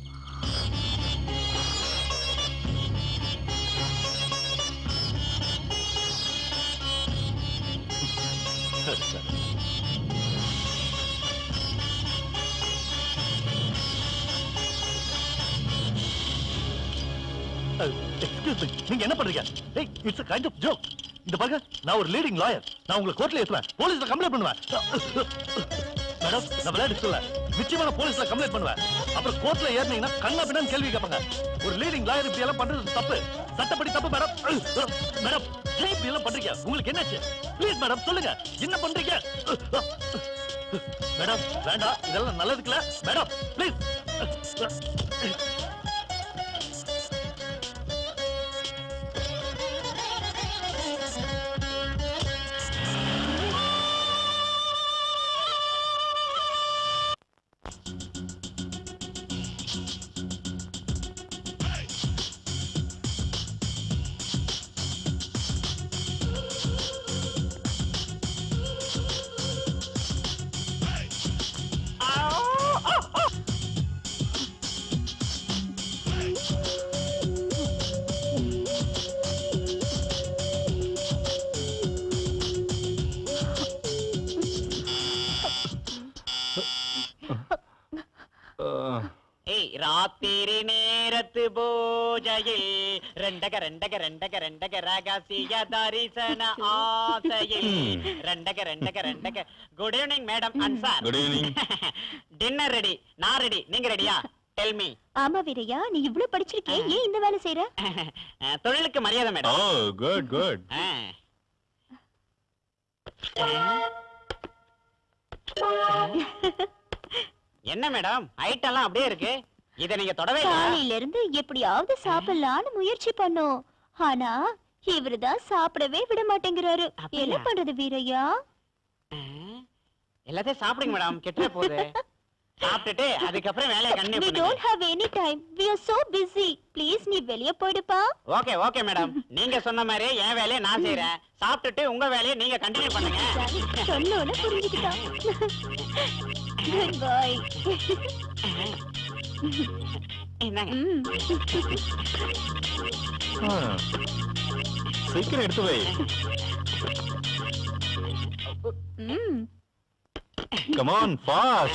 சரி, சரி. அஹ், excuse me, நீங்க என்ன பண்றீங்க ஏய் it's a kind of joke இந்த பாருங்க நான் ஒரு லீடிங் லாயர் நான் உங்களை கோர்ட்ல ஏத்துவேன் போலீஸ்ல கம்ப்ளைண்ட் பண்ணுவேன் மேடம் நான் விளையாட்டு சொல்ல நிச்சயமா நான் போலீஸ்ல கம்ப்ளைண்ட் பண்ணுவேன் அப்புறம் கோர்ட்ல ஏறினீங்கன்னா கண்ணா பின்னான்னு கேள்வி கேட்பாங்க ஒரு லீடிங் லாயர் இப்படி எல்லாம் பண்றது தப்பு சட்டப்படி தப்பு மேடம் மேடம் ஏன் இப்படி எல்லாம் பண்றீங்க உங்களுக்கு என்னாச்சு ப்ளீஸ் மேடம் சொல்லுங்க என்ன பண்றீங்க மேடம் வேண்டாம் இதெல்லாம் நல்லதுக்குல மேடம் ப்ளீஸ் ஏய் ராத்திரி நேரத்து பூஜையில் ரெண்டக ரெண்டக ரெண்டக ரெண்டக ரகசிய தரிசன ஆசையில் ரெண்டக ரெண்டக ரெண்டக good evening madam Ansar good evening dinner ready நான் ரெடி நீங்க ரெடியா டெல் மீ ஆமா வீரையா நீ இவ்ளோ படிச்சிருக்கே ஏன் இந்த வேலை செய்யற தொழிலுக்கு மரியாதை ஓ மேடம் குட் குட் ஆ. என்ன மேடம் ஐட்டெல்லாம் அப்படியே இருக்கு இத நீங்க தொடவே இல்ல காலையில இருந்து எப்படியாவது சாப்பிடலாம்னு முயற்சி பண்ணோம் ஆனா இவருதான் சாப்பிடவே விட மாட்டேங்கிறாரு அப்படியா? என்ன பண்றது வீரையா ஆ. எல்லாத்தையும் சாப்பிடுங்க மேடம் கெட்டுற போகுது சாப்பிட்டுட்டு அதுக்கப்புறம் வேலையை கண்டினியூ we பண்ணுங்க don't have any time we are so busy please நீ வெளிய போயிடுப்பா ஓகே ஓகே மேடம் நீங்க சொன்ன மாதிரி என் வேலையை நான் செய்றேன் சாப்பிட்டுட்டு உங்க வேலையை நீங்க கண்டினியூ பண்ணுங்க சொன்னோன்னு புரிஞ்சுக்கிட்டான் குட் பாய் என்னங்க ஆ. சீக்கிரம் எடுத்து வை ம் கமான் ஃபாஸ்ட்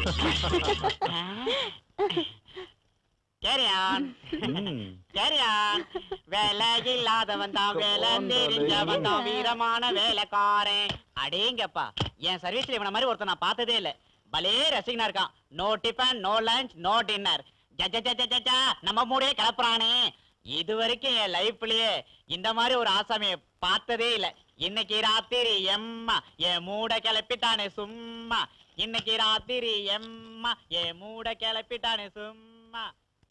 கேரியான் கேரியான் வேலை இல்லாதவன் தான் வேலை தெரிஞ்சவன் தான் வீரமான வேலைக்காரன் அடேங்கப்பா என் சர்வீஸ்ல இவன மாதிரி ஒருத்தன் நான் பார்த்ததே இல்ல பலே ரசிகனா இருக்கான் no tiffin no lunch no dinner ஜஜா நம்ம மூடே கிளப்புறானே இது வரைக்கும் என் லைஃப்லயே இந்த மாதிரி ஒரு ஆசாமிய பார்த்ததே இல்ல இன்னைக்கு ராத்திரி எம்மா என் மூட கிளப்பிட்டானே சும்மா இன்னைக்கு ராத்திரி எம்மா என் மூட கிளப்பிட்டானே சும்மா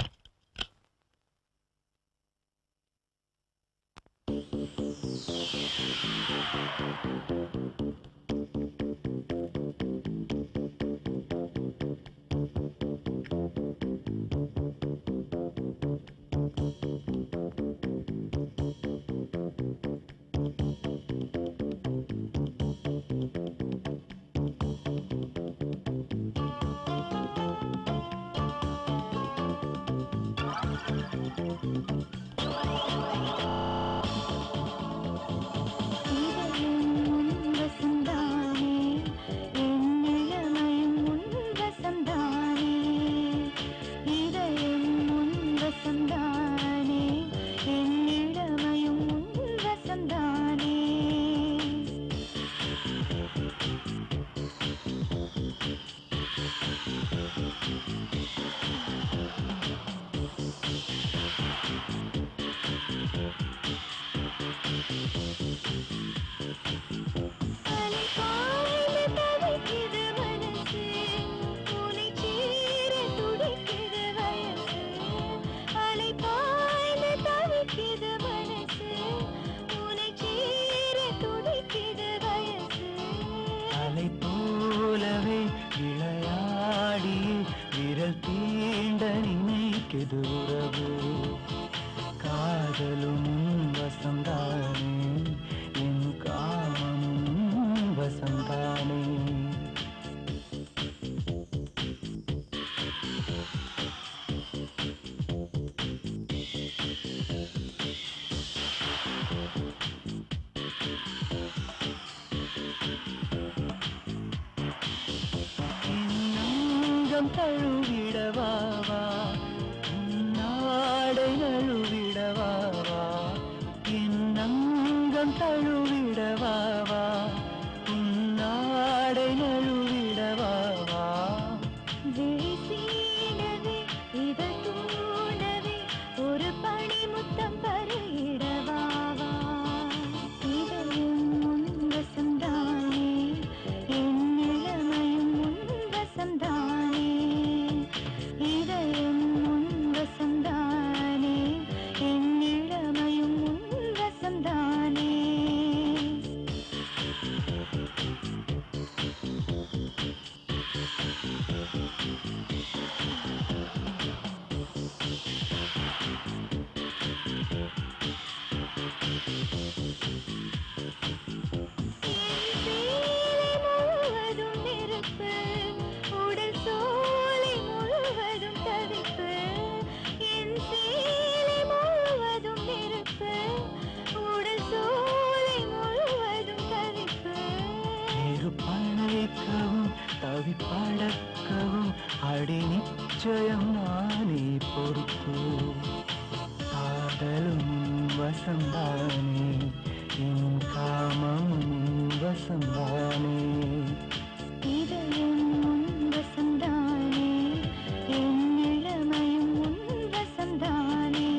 அலை போலவே விளையாடி விரல் தீண்ட நினைக்குது உறவு காதலும் வசந்தானே என் காமமும் வசந்தானே நங்கம் தழுவிடவாவா நாடை நழுவிடவாவா என் நங்கம் தழுவிடவாவா நாடை நழுவிடவாவா ஒரு பணி முத்தம் பருகிடவாவா இதயம் முன்வசந்தானே என் இளமையும் முன்வசந்தானே இதயம் முன்வசந்தானே என் இளமையும் முன்வசந்தானே முழுவதும் நெருப்பு உடல் சோலை முழுவதும் தவிப்பு என் சேலை முழுவதும் நெருப்பு உடல் சோலை முழுவதும் தவிப்பு நெருப்பழைக்கவும் தவிப்பழக்கவும் அடி நிச்சயம் நானே பொறுப்பு காதலும் வசந்தானே என் காமமும் வசந்தானே இதயம் முன்வசந்தானே என் இளமையும் முன்வசந்தானே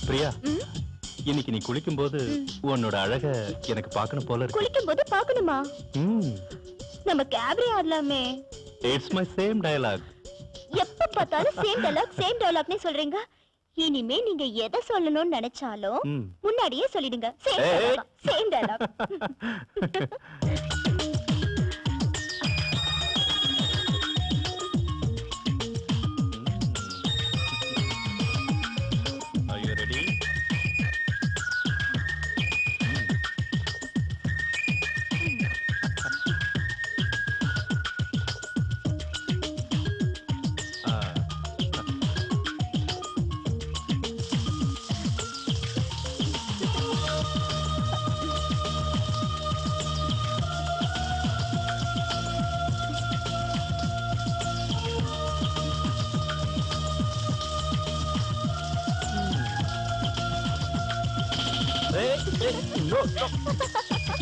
பிரியா ம்? இன்னைக்கு நீ குளிக்கும்போது உன்னோட அழக எனக்கு பார்க்கணும் போல இருக்கு குளிக்கும் போது பாக்கணுமா ம் நம்ம கேப்ரி ஆடலாமே இட்ஸ் மை சேம் டயலாக் எப்ப பார்த்தாலும் சேம் டயலாக் சேம் டயலாக்னே சொல்றீங்க இனிமே நீங்க எதை சொல்லணும்னு நினைச்சாலும் ம் முன்னாடியே சொல்லிடுங்க சேம் ஏய். Dialogue same dialogue Are you ready? Ah. Hey, hey, no, no.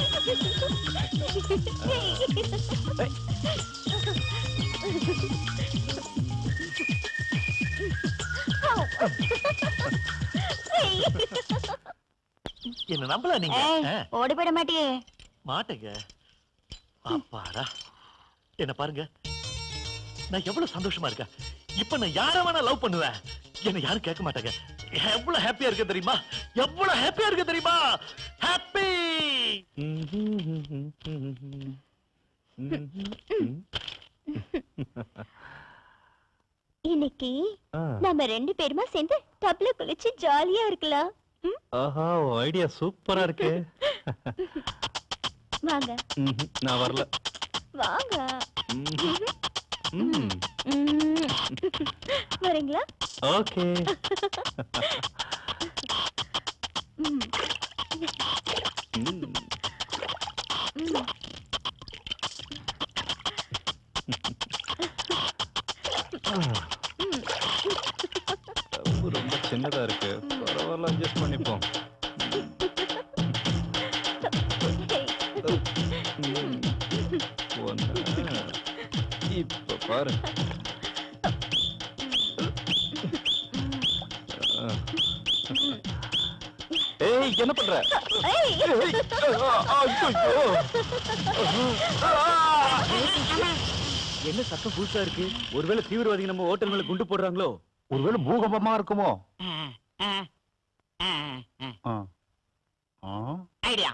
என்ன நம்பல நீங்க ஆ, ஓடி போயிட மாட்டியே மாட்டேங்க அப்பாடா என்ன பாருங்க நான் எவ்வளவு சந்தோஷமா இருக்கேன் இப்ப நான் யார வேணா லவ் பண்ணுவேன் என்ன யாரும் கேட்க மாட்டாங்க எவ்வளவு ஹாப்பியா இருக்கு தெரியுமா எவ்வளவு ஹாப்பியா இருக்கு தெரியுமா ஹாப்பி இன்னைக்கு ஆ. நம்ம ரெண்டு பேருமா சேர்ந்து டப்ல குளிச்சு ஜாலியா இருக்கலாம் ம்? ஆஹா ஐடியா சூப்பரா இருக்கு வாங்க ம்ஹும், நான் வரல வாங்க ம்ஹும். ம் ம். வரீங்களா ஓகே ம். ம் ம். ரொம்ப ரொம்ப சின்னதா இருக்கு பரவாயில்ல அட்ஜஸ்ட் பண்ணிப்போம் ம். ஒண்ணு. இப்ப பாரு ஏய் என்ன பண்ற ஏய், ஏய், ஆ, ஐயையோ. என்ன சத்தம் புதுசா இருக்கு ஒருவேளை தீவிரவாதிகள் நம்ம ஹோட்டல் மேல குண்டு போடுறாங்களோ ஒருவேளை பூகம்பமா இருக்குமோ idea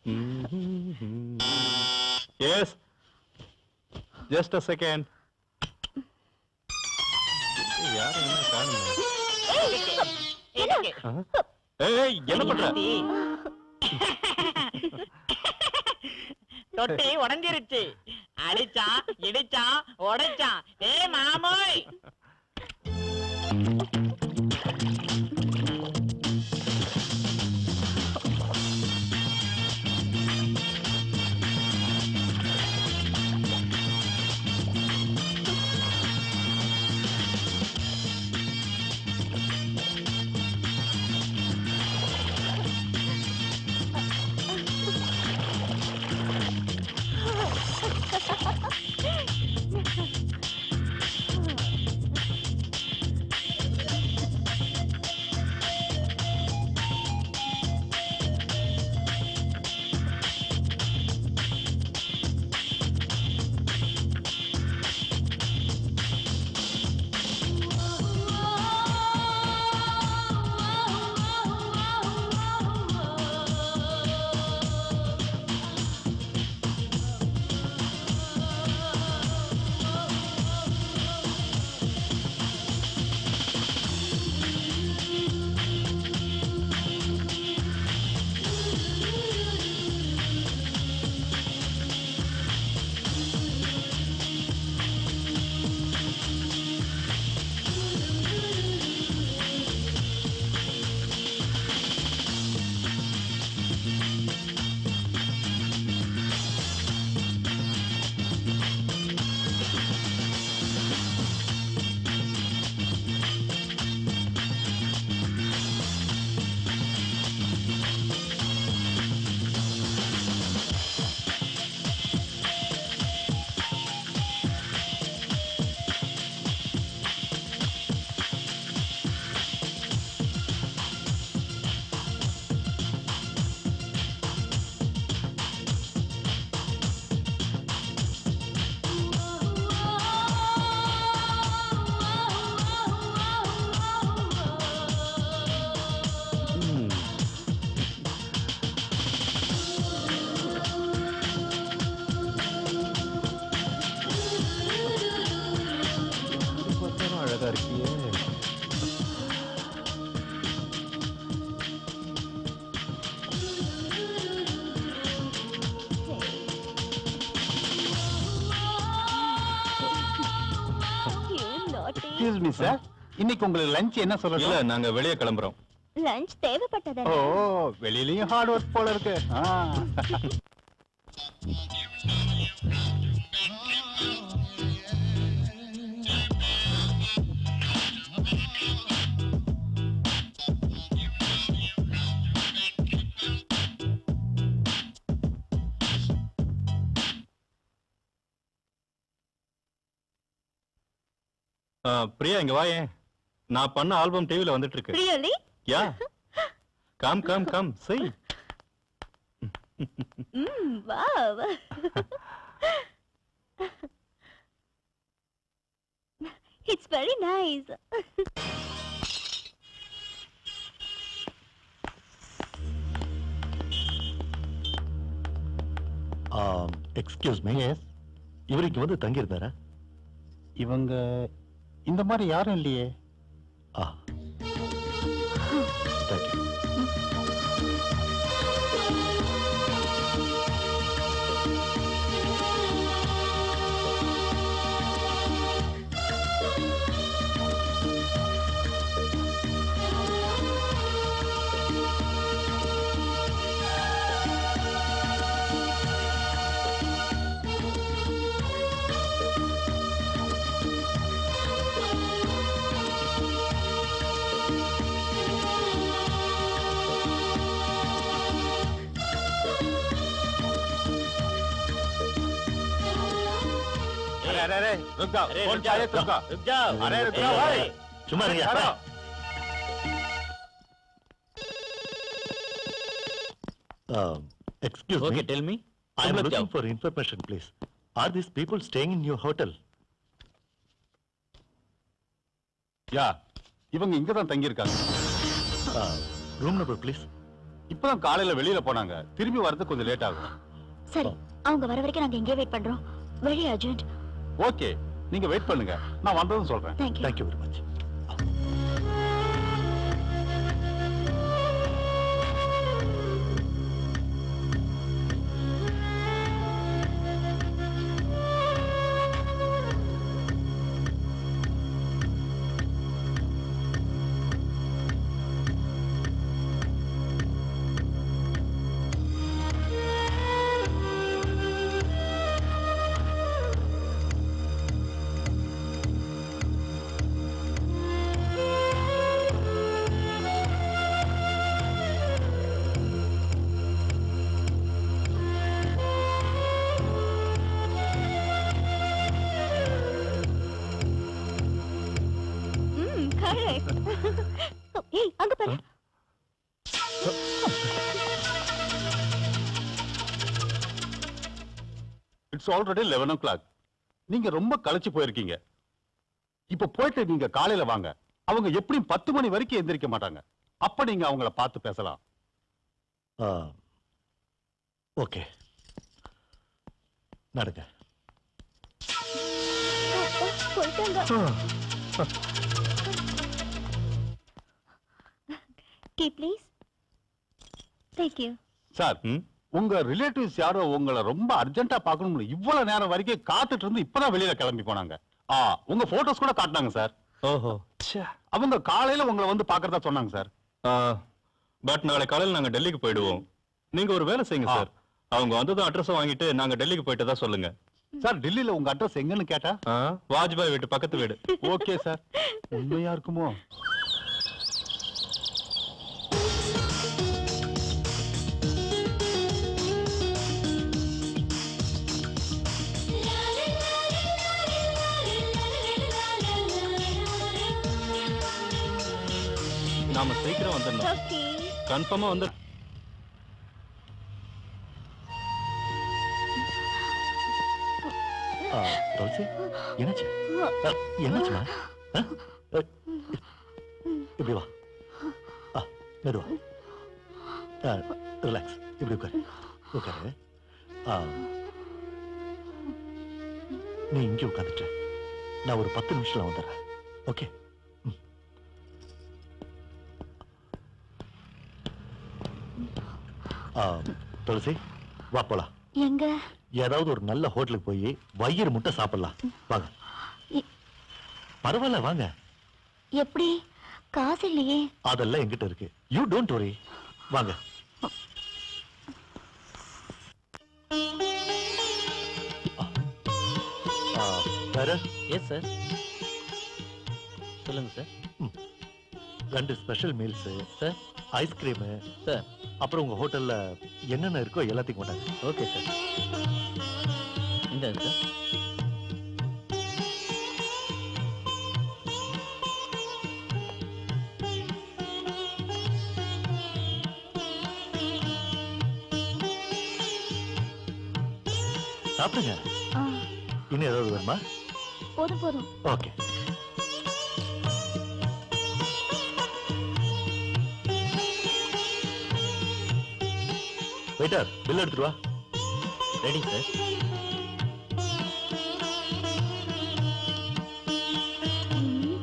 yes just a second யாரும் என்ன காணுங்க ஏய் என்ன பண்ற தொட்டி உடைஞ்சிருச்சு அடிச்சான் இடிச்சான் உடைச்சான் ஏ மாமோய் அழகா இருக்கியே You naughty. Excuse me sir இன்னைக்கு உங்களுக்கு லஞ்ச் என்ன இல்ல சொல்லலாம் நாங்க வெளியே கிளம்புறோம் லஞ்ச் தேவைப்பட்டதா ஓ வெளியிலயும் ஹார்ட் ஒர்க் போல இருக்கு ஆ. ஆ, பிரியா இங்க வாயேன் நான் பண்ண ஆல்பம் டிவில வந்துட்டு இருக்கு really yeah come come come செய் ம் wow it's very nice excuse me இவர் இங்க வந்து தங்கி இருந்தாரா இவங்க இந்த மாதிரி யாரும் இல்லையே ஆ தேங்க்யூ अरे अरे अरे रुक जाओ कौन चाहिए तुमका रुक जाओ अरे रुक जाओ भाई சும்மா இருங்க चलो excuse okay me tell me I am looking for information, please. Are these people staying in your hotel? Yeah இவங்க இங்க தான் தங்கி இருக்காங்க Uh, room number, please. இப்பதான் காலையில வெளியில போனாங்க திரும்பி வரது கொஞ்சம் லேட் ஆகும் சரி அவங்க வர வரைக்கும் நாங்க எங்கே வெயிட் பண்றோம் வெரி அர்ஜென்ட் ஓகே நீங்க வெயிட் பண்ணுங்க நான் வந்ததும் சொல்றேன் thank you Thank you very much. ம் கரெக்ட் ஏய் அங்க பாரு it's already eleven o'clock நீங்க ரொம்ப களைச்சு போயிருக்கீங்க இப்ப போயிட்டு நீங்க காலையில வாங்க அவங்க எப்படியும் பத்து மணி வரைக்கும் எந்திரிக்க மாட்டாங்க அப்ப நீங்க அவங்கள பார்த்து பேசலாம் Uh, okay. நடங்க போயிட்டாங்க key please thank you sir ம் உங்க ரிலேட்டிவ்ஸ் யாரோ உங்களை ரொம்ப அர்ஜென்ட்டா பார்க்கணும்னு இவ்வளவு நேரம் வரைக்கும் காத்துட்டு இருந்து இப்பதான் வெளியில கிளம்பி போனாங்க ஆ உங்க போட்டோஸ் கூட காட்டினாங்க சார் ஓஹோ அவங்க காலையில உங்களை வந்து பாக்குறதா சொன்னாங்க சார் பட் நாளை காலையில் நாங்க டெல்லிக்கு போயிடுவோம் நீங்க ஒரு வேலை செய்யுங்க ஆ. சார் அவங்க வந்ததும் அட்ரஸ் வாங்கிட்டு நாங்க டெல்லிக்கு போயிட்டு தான் சொல்லுங்க சார் டெல்லியில உங்க அட்ரஸ் எங்கன்னு கேட்டா ஆ, வாஜ்பாய் வீட்டு பக்கத்து வீடு ஓகே சார் உண்மையா இருக்குமோ நாம சீக்கிரம் வந்துடணும் ஓகே கன்ஃபார்மா வந்து Uh, துளசி என்னாச்சு Uh, என்னாச்சுமா Uh, uh, இப்படி வா ஆ மெதுவா ரிலாக்ஸ் இப்படி உட்காரு உட்காரு ஆ, நீ இங்கே உட்காந்துட்டு நான் ஒரு பத்து நிமிஷத்துல வந்துடுறேன் ஓகே துளசி வா போலாம் எங்க ஏதாவது ஒரு நல்ல ஹோட்டலுக்கு போய் வயிறு முட்டை சாப்பிடலாம் வாங்க இ- பரவாயில்ல வாங்க எப்படி காசு இல்லையே அதெல்லாம் என்கிட்ட இருக்கு யூ டோன்ட் worry வாங்க ஆ, வேற எஸ் சார் சொல்லுங்க சார் ரெண்டு special meals sir ice cream sir அப்புறம் உங்க ஹோட்டல்ல என்னென்ன இருக்கோ எல்லாத்தையும் கொண்டாங்க ஓகே சார் இந்தாங்க சார் சாப்பிடுங்க ஆ, இன்னும் ஏதாவது வேணுமா போதும் போதும் ஓகே வெயிட்டர் பில் எடுத்துட்டு வா ரெடி சார் ம்.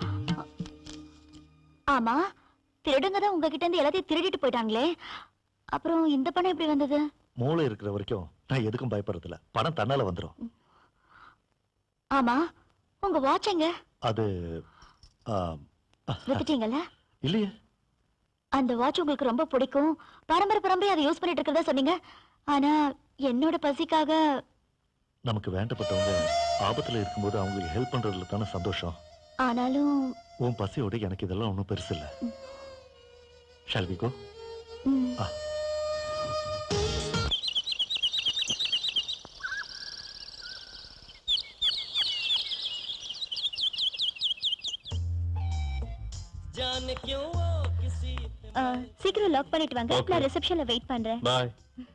ஆமா திருடுங்க தான் உங்ககிட்ட இருந்து எல்லாத்தையும் திருடிட்டு போயிட்டாங்களே அப்புறம் இந்த பணம் எப்படி வந்தது மூளை இருக்கிற வரைக்கும் நான் எதுக்கும் பயப்படுறதில்ல பணம் தன்னால வந்துரும் ஆமா உங்க வாட்ச் எங்க அது ஆ, வித்துட்டீங்கல்ல இல்லையே அந்த வாட்ச் உங்களுக்கு ரொம்ப பிடிக்கும் பரம்பரை பரம்பரை அதை யூஸ் பண்ணிட்டு இருக்கிறதா சொன்னீங்க ஆனா என்னோட பசிக்காக நமக்கு வேண்டப்பட்டவங்க ஆபத்துல இருக்கும்போது அவங்களுக்கு ஹெல்ப் பண்றதுல தானே சந்தோஷம் ஆனாலும் உன் பசியோட எனக்கு இதெல்லாம் ஒன்றும் பெருசு இல்லை ஷால் வி கோ ம், ஆ, சீக்கிரம் லாக் பண்ணிட்டு வாங்க Okay. நான் ரிசப்ஷன்ல வெயிட் பண்றேன் பாய்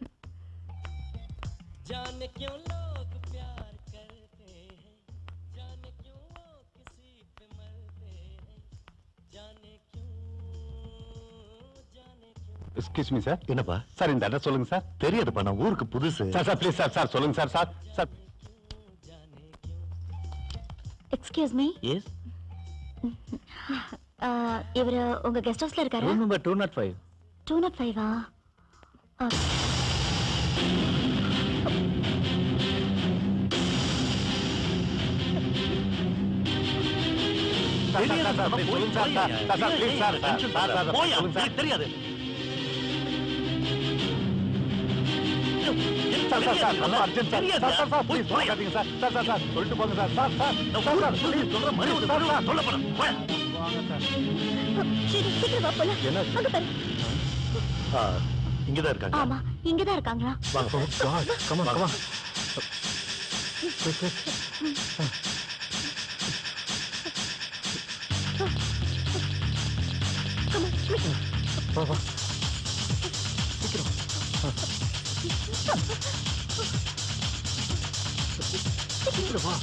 எக்ஸ்கியூஸ் மீ சார் என்னப்பா சார் இந்த அட்ரஸ் சொல்லுங்க சார் தெரியாதுப்பா நான் ஊருக்கு புதுசு sir sir please sir sir சொல்லுங்க sir sir sir excuse me yes இவரு உங்க கெஸ்ட் ஹவுஸ்ல இருக்காரா room number two not five two not ஃபைவா sir, sir, sir, sir, please, சொல்லுங்க sir, sir, sir, sir, please, sir, sir, sir, sir, sir, போயா, சொல்லுங்க சார். எனக்கு தெரியாது சார், சார், சார், ரொம்ப urgent சார். தெரியாது. சார், சார், சார், போய் please, போயா. சொல்லாதீங்க சார். சார், சார், சார், சொல்லிட்டு போங்க sir. Sir, sir, sir, sir, please, சொல்ற மாதிரி ஒரு சார், சார். சொல்ல போறேன் போயா. சரி சீக்கிரம் வா போலாம் என்ன அங்க பாரு ஆ, இங்கதான் இருக்காங்க ஆமா இங்கதான் இருக்காங்களா வாங்க Oh God, come on, come on. Quick, quick. வா, வா. சீக்கிரம் வா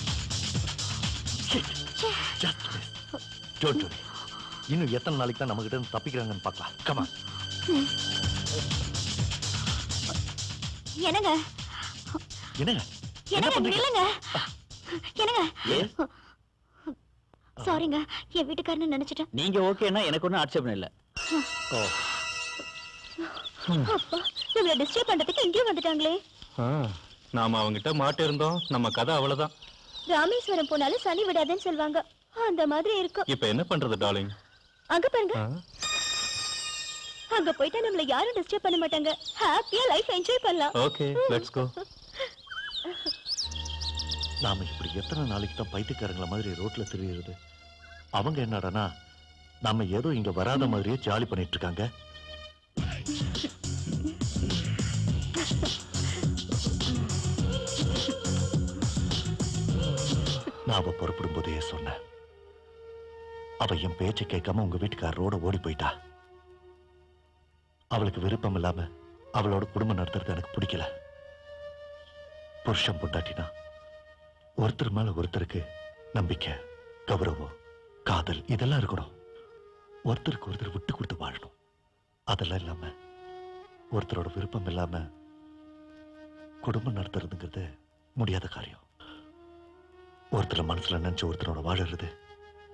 Just miss. Don't worry. இன்னும் எத்தனை நாளைக்கு தான் நம்ம கிட்ட இருந்து தப்பிக்கிறாங்கன்னு பார்க்கலாம் கமா என்னங்க என்னங்க என்ன என்னங்க பண்றீங்க நில்லுங்க என்னங்க எஸ் சாரிங்க என் வீட்டுக்காரன்னு நினைச்சிட்டேன் நீங்க ஓகேன்னா எனக்கு ஒன்றும் ஆட்சேபம் இல்லை ஓ அப்பா நம்மள டிஸ்டர்ப் பண்றதுக்கு இங்கேயும் வந்துட்டாங்களே ஆ, நாம அவங்கிட்ட மாட்டிருந்தோம் நம்ம கதை அவ்வளவுதான் ராமேஸ்வரம் போனாலும் சனி விடாதுன்னு சொல்லுவாங்க அந்த மாதிரி இருக்கும் இப்ப என்ன பண்றது டார்லிங் அங்க பாருங்க அங்க போயிட்டா நம்மள யாரும் டிஸ்டர்ப் பண்ண மாட்டாங்க ஹாப்பியா லைஃப் என்ஜாய் பண்ணலாம் ஓகே லெட்ஸ் கோ நாம இப்படி எத்தனை நாளைக்கு தான் பைத்தியக்காரங்கள மாதிரி ரோட்ல திரியுறது அவங்க என்னடானா நம்ம ஏதோ இங்க வராத மாதிரியே ஜாலி பண்ணிட்டு இருக்காங்க நான் அவ புறப்படும் போதே சொன்னேன் அவ என் பேச்சை கேட்காம உங்க வீட்டுக்காரரோட ஓடி போயிட்டா அவளுக்கு விருப்பம் இல்லாம அவளோட குடும்பம் நடத்துறது எனக்கு பிடிக்கல புருஷன் பொண்டாட்டினா ஒருத்தர் மேல ஒருத்தருக்கு நம்பிக்கை கௌரவம் காதல் இதெல்லாம் இருக்கணும் ஒருத்தருக்கு ஒருத்தர் விட்டு கொடுத்து வாழணும் அதெல்லாம் இல்லாம ஒருத்தரோட விருப்பம் இல்லாம குடும்பம் நடத்துறதுங்கிறது முடியாத காரியம் ஒருத்தர் மனசுல நினைச்சு ஒருத்தரோட வாழறது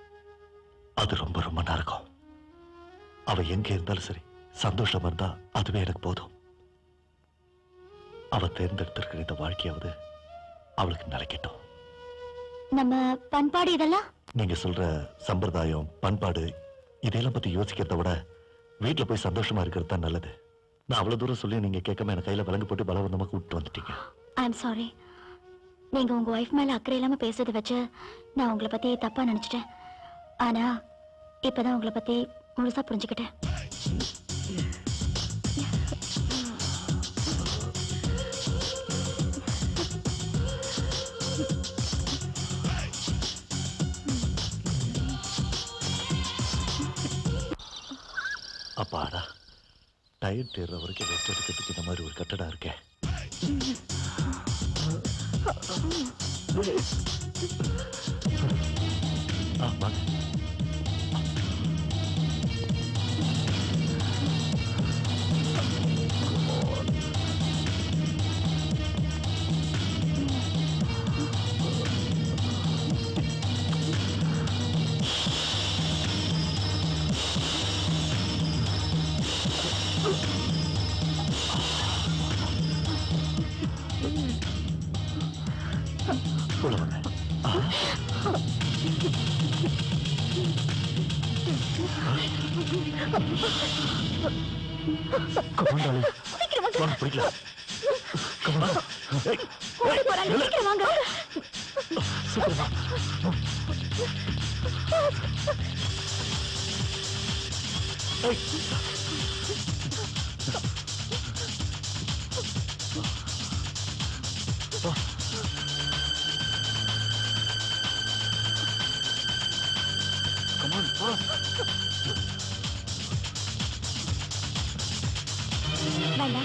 அது ரொம்ப ரொம்ப நரகம் அவ எங்க இருந்தாலும் சரி சந்தோஷமா இருந்தா அதுவே எனக்கு போதும் அவ தேர்ந்தெடுத்திருக்கிற இந்த வாழ்க்கையாவது அவளுக்கு நிலைக்கட்டும் நம்ம பண்பாடு இதெல்லாம் நீங்க சொல்ற சம்பிரதாயம் பண்பாடு இதையெல்லாம் பத்தி யோசிக்கிறத விட வீட்டுல போய் சந்தோஷமா இருக்கிறது தான் நல்லது நான் அவ்வளவு தூரம் சொல்லி நீங்க கேட்காம எனக்கு கையில விலங்கு போட்டு பலவந்தமா கூப்பிட்டு வந்துட்டீங்க ஐ எம் சாரி நீங்க உங்க ஒய்ஃப் மேல அக்கறை இல்லாம பேசுறத வச்சு நான் உங்களை பத்தி தப்பா நினைச்சிட்டேன் ஆனா இப்பதான் உங்களை பத்தி முழுசா புரிஞ்சுக்கிட்டேன் அப்பாடா டயர் தேர்ற வரைக்கும் ரெஸ்ட் எடுக்கிறதுக்கு இந்த மாதிரி ஒரு கட்டடம் இருக்கே ஆமா உள்ள வாங்க கமாண்டாளி வாங்க பிடிக்கல கமாண்டா ஏய், ஏய், போறாங்க சீக்கிரம் வாங்க சீக்கிரம் வா. ஏய். வா. Come on, போலாம். வேண்டாம்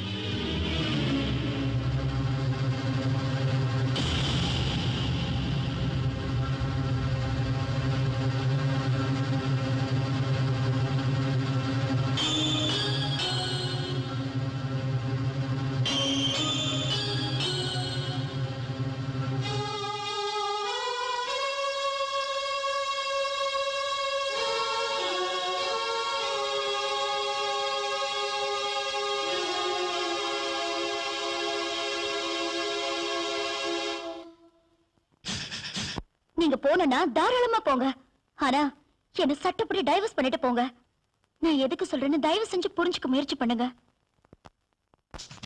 நீங்க போனா தாராளமா போங்க ஆனா என்ன சட்டப்படி டைவர்ஸ் பண்ணிட்டு போங்க நான் எதுக்கு சொல்றேன்னு தயவு செஞ்சு புரிஞ்சுக்க முயற்சி பண்ணுங்க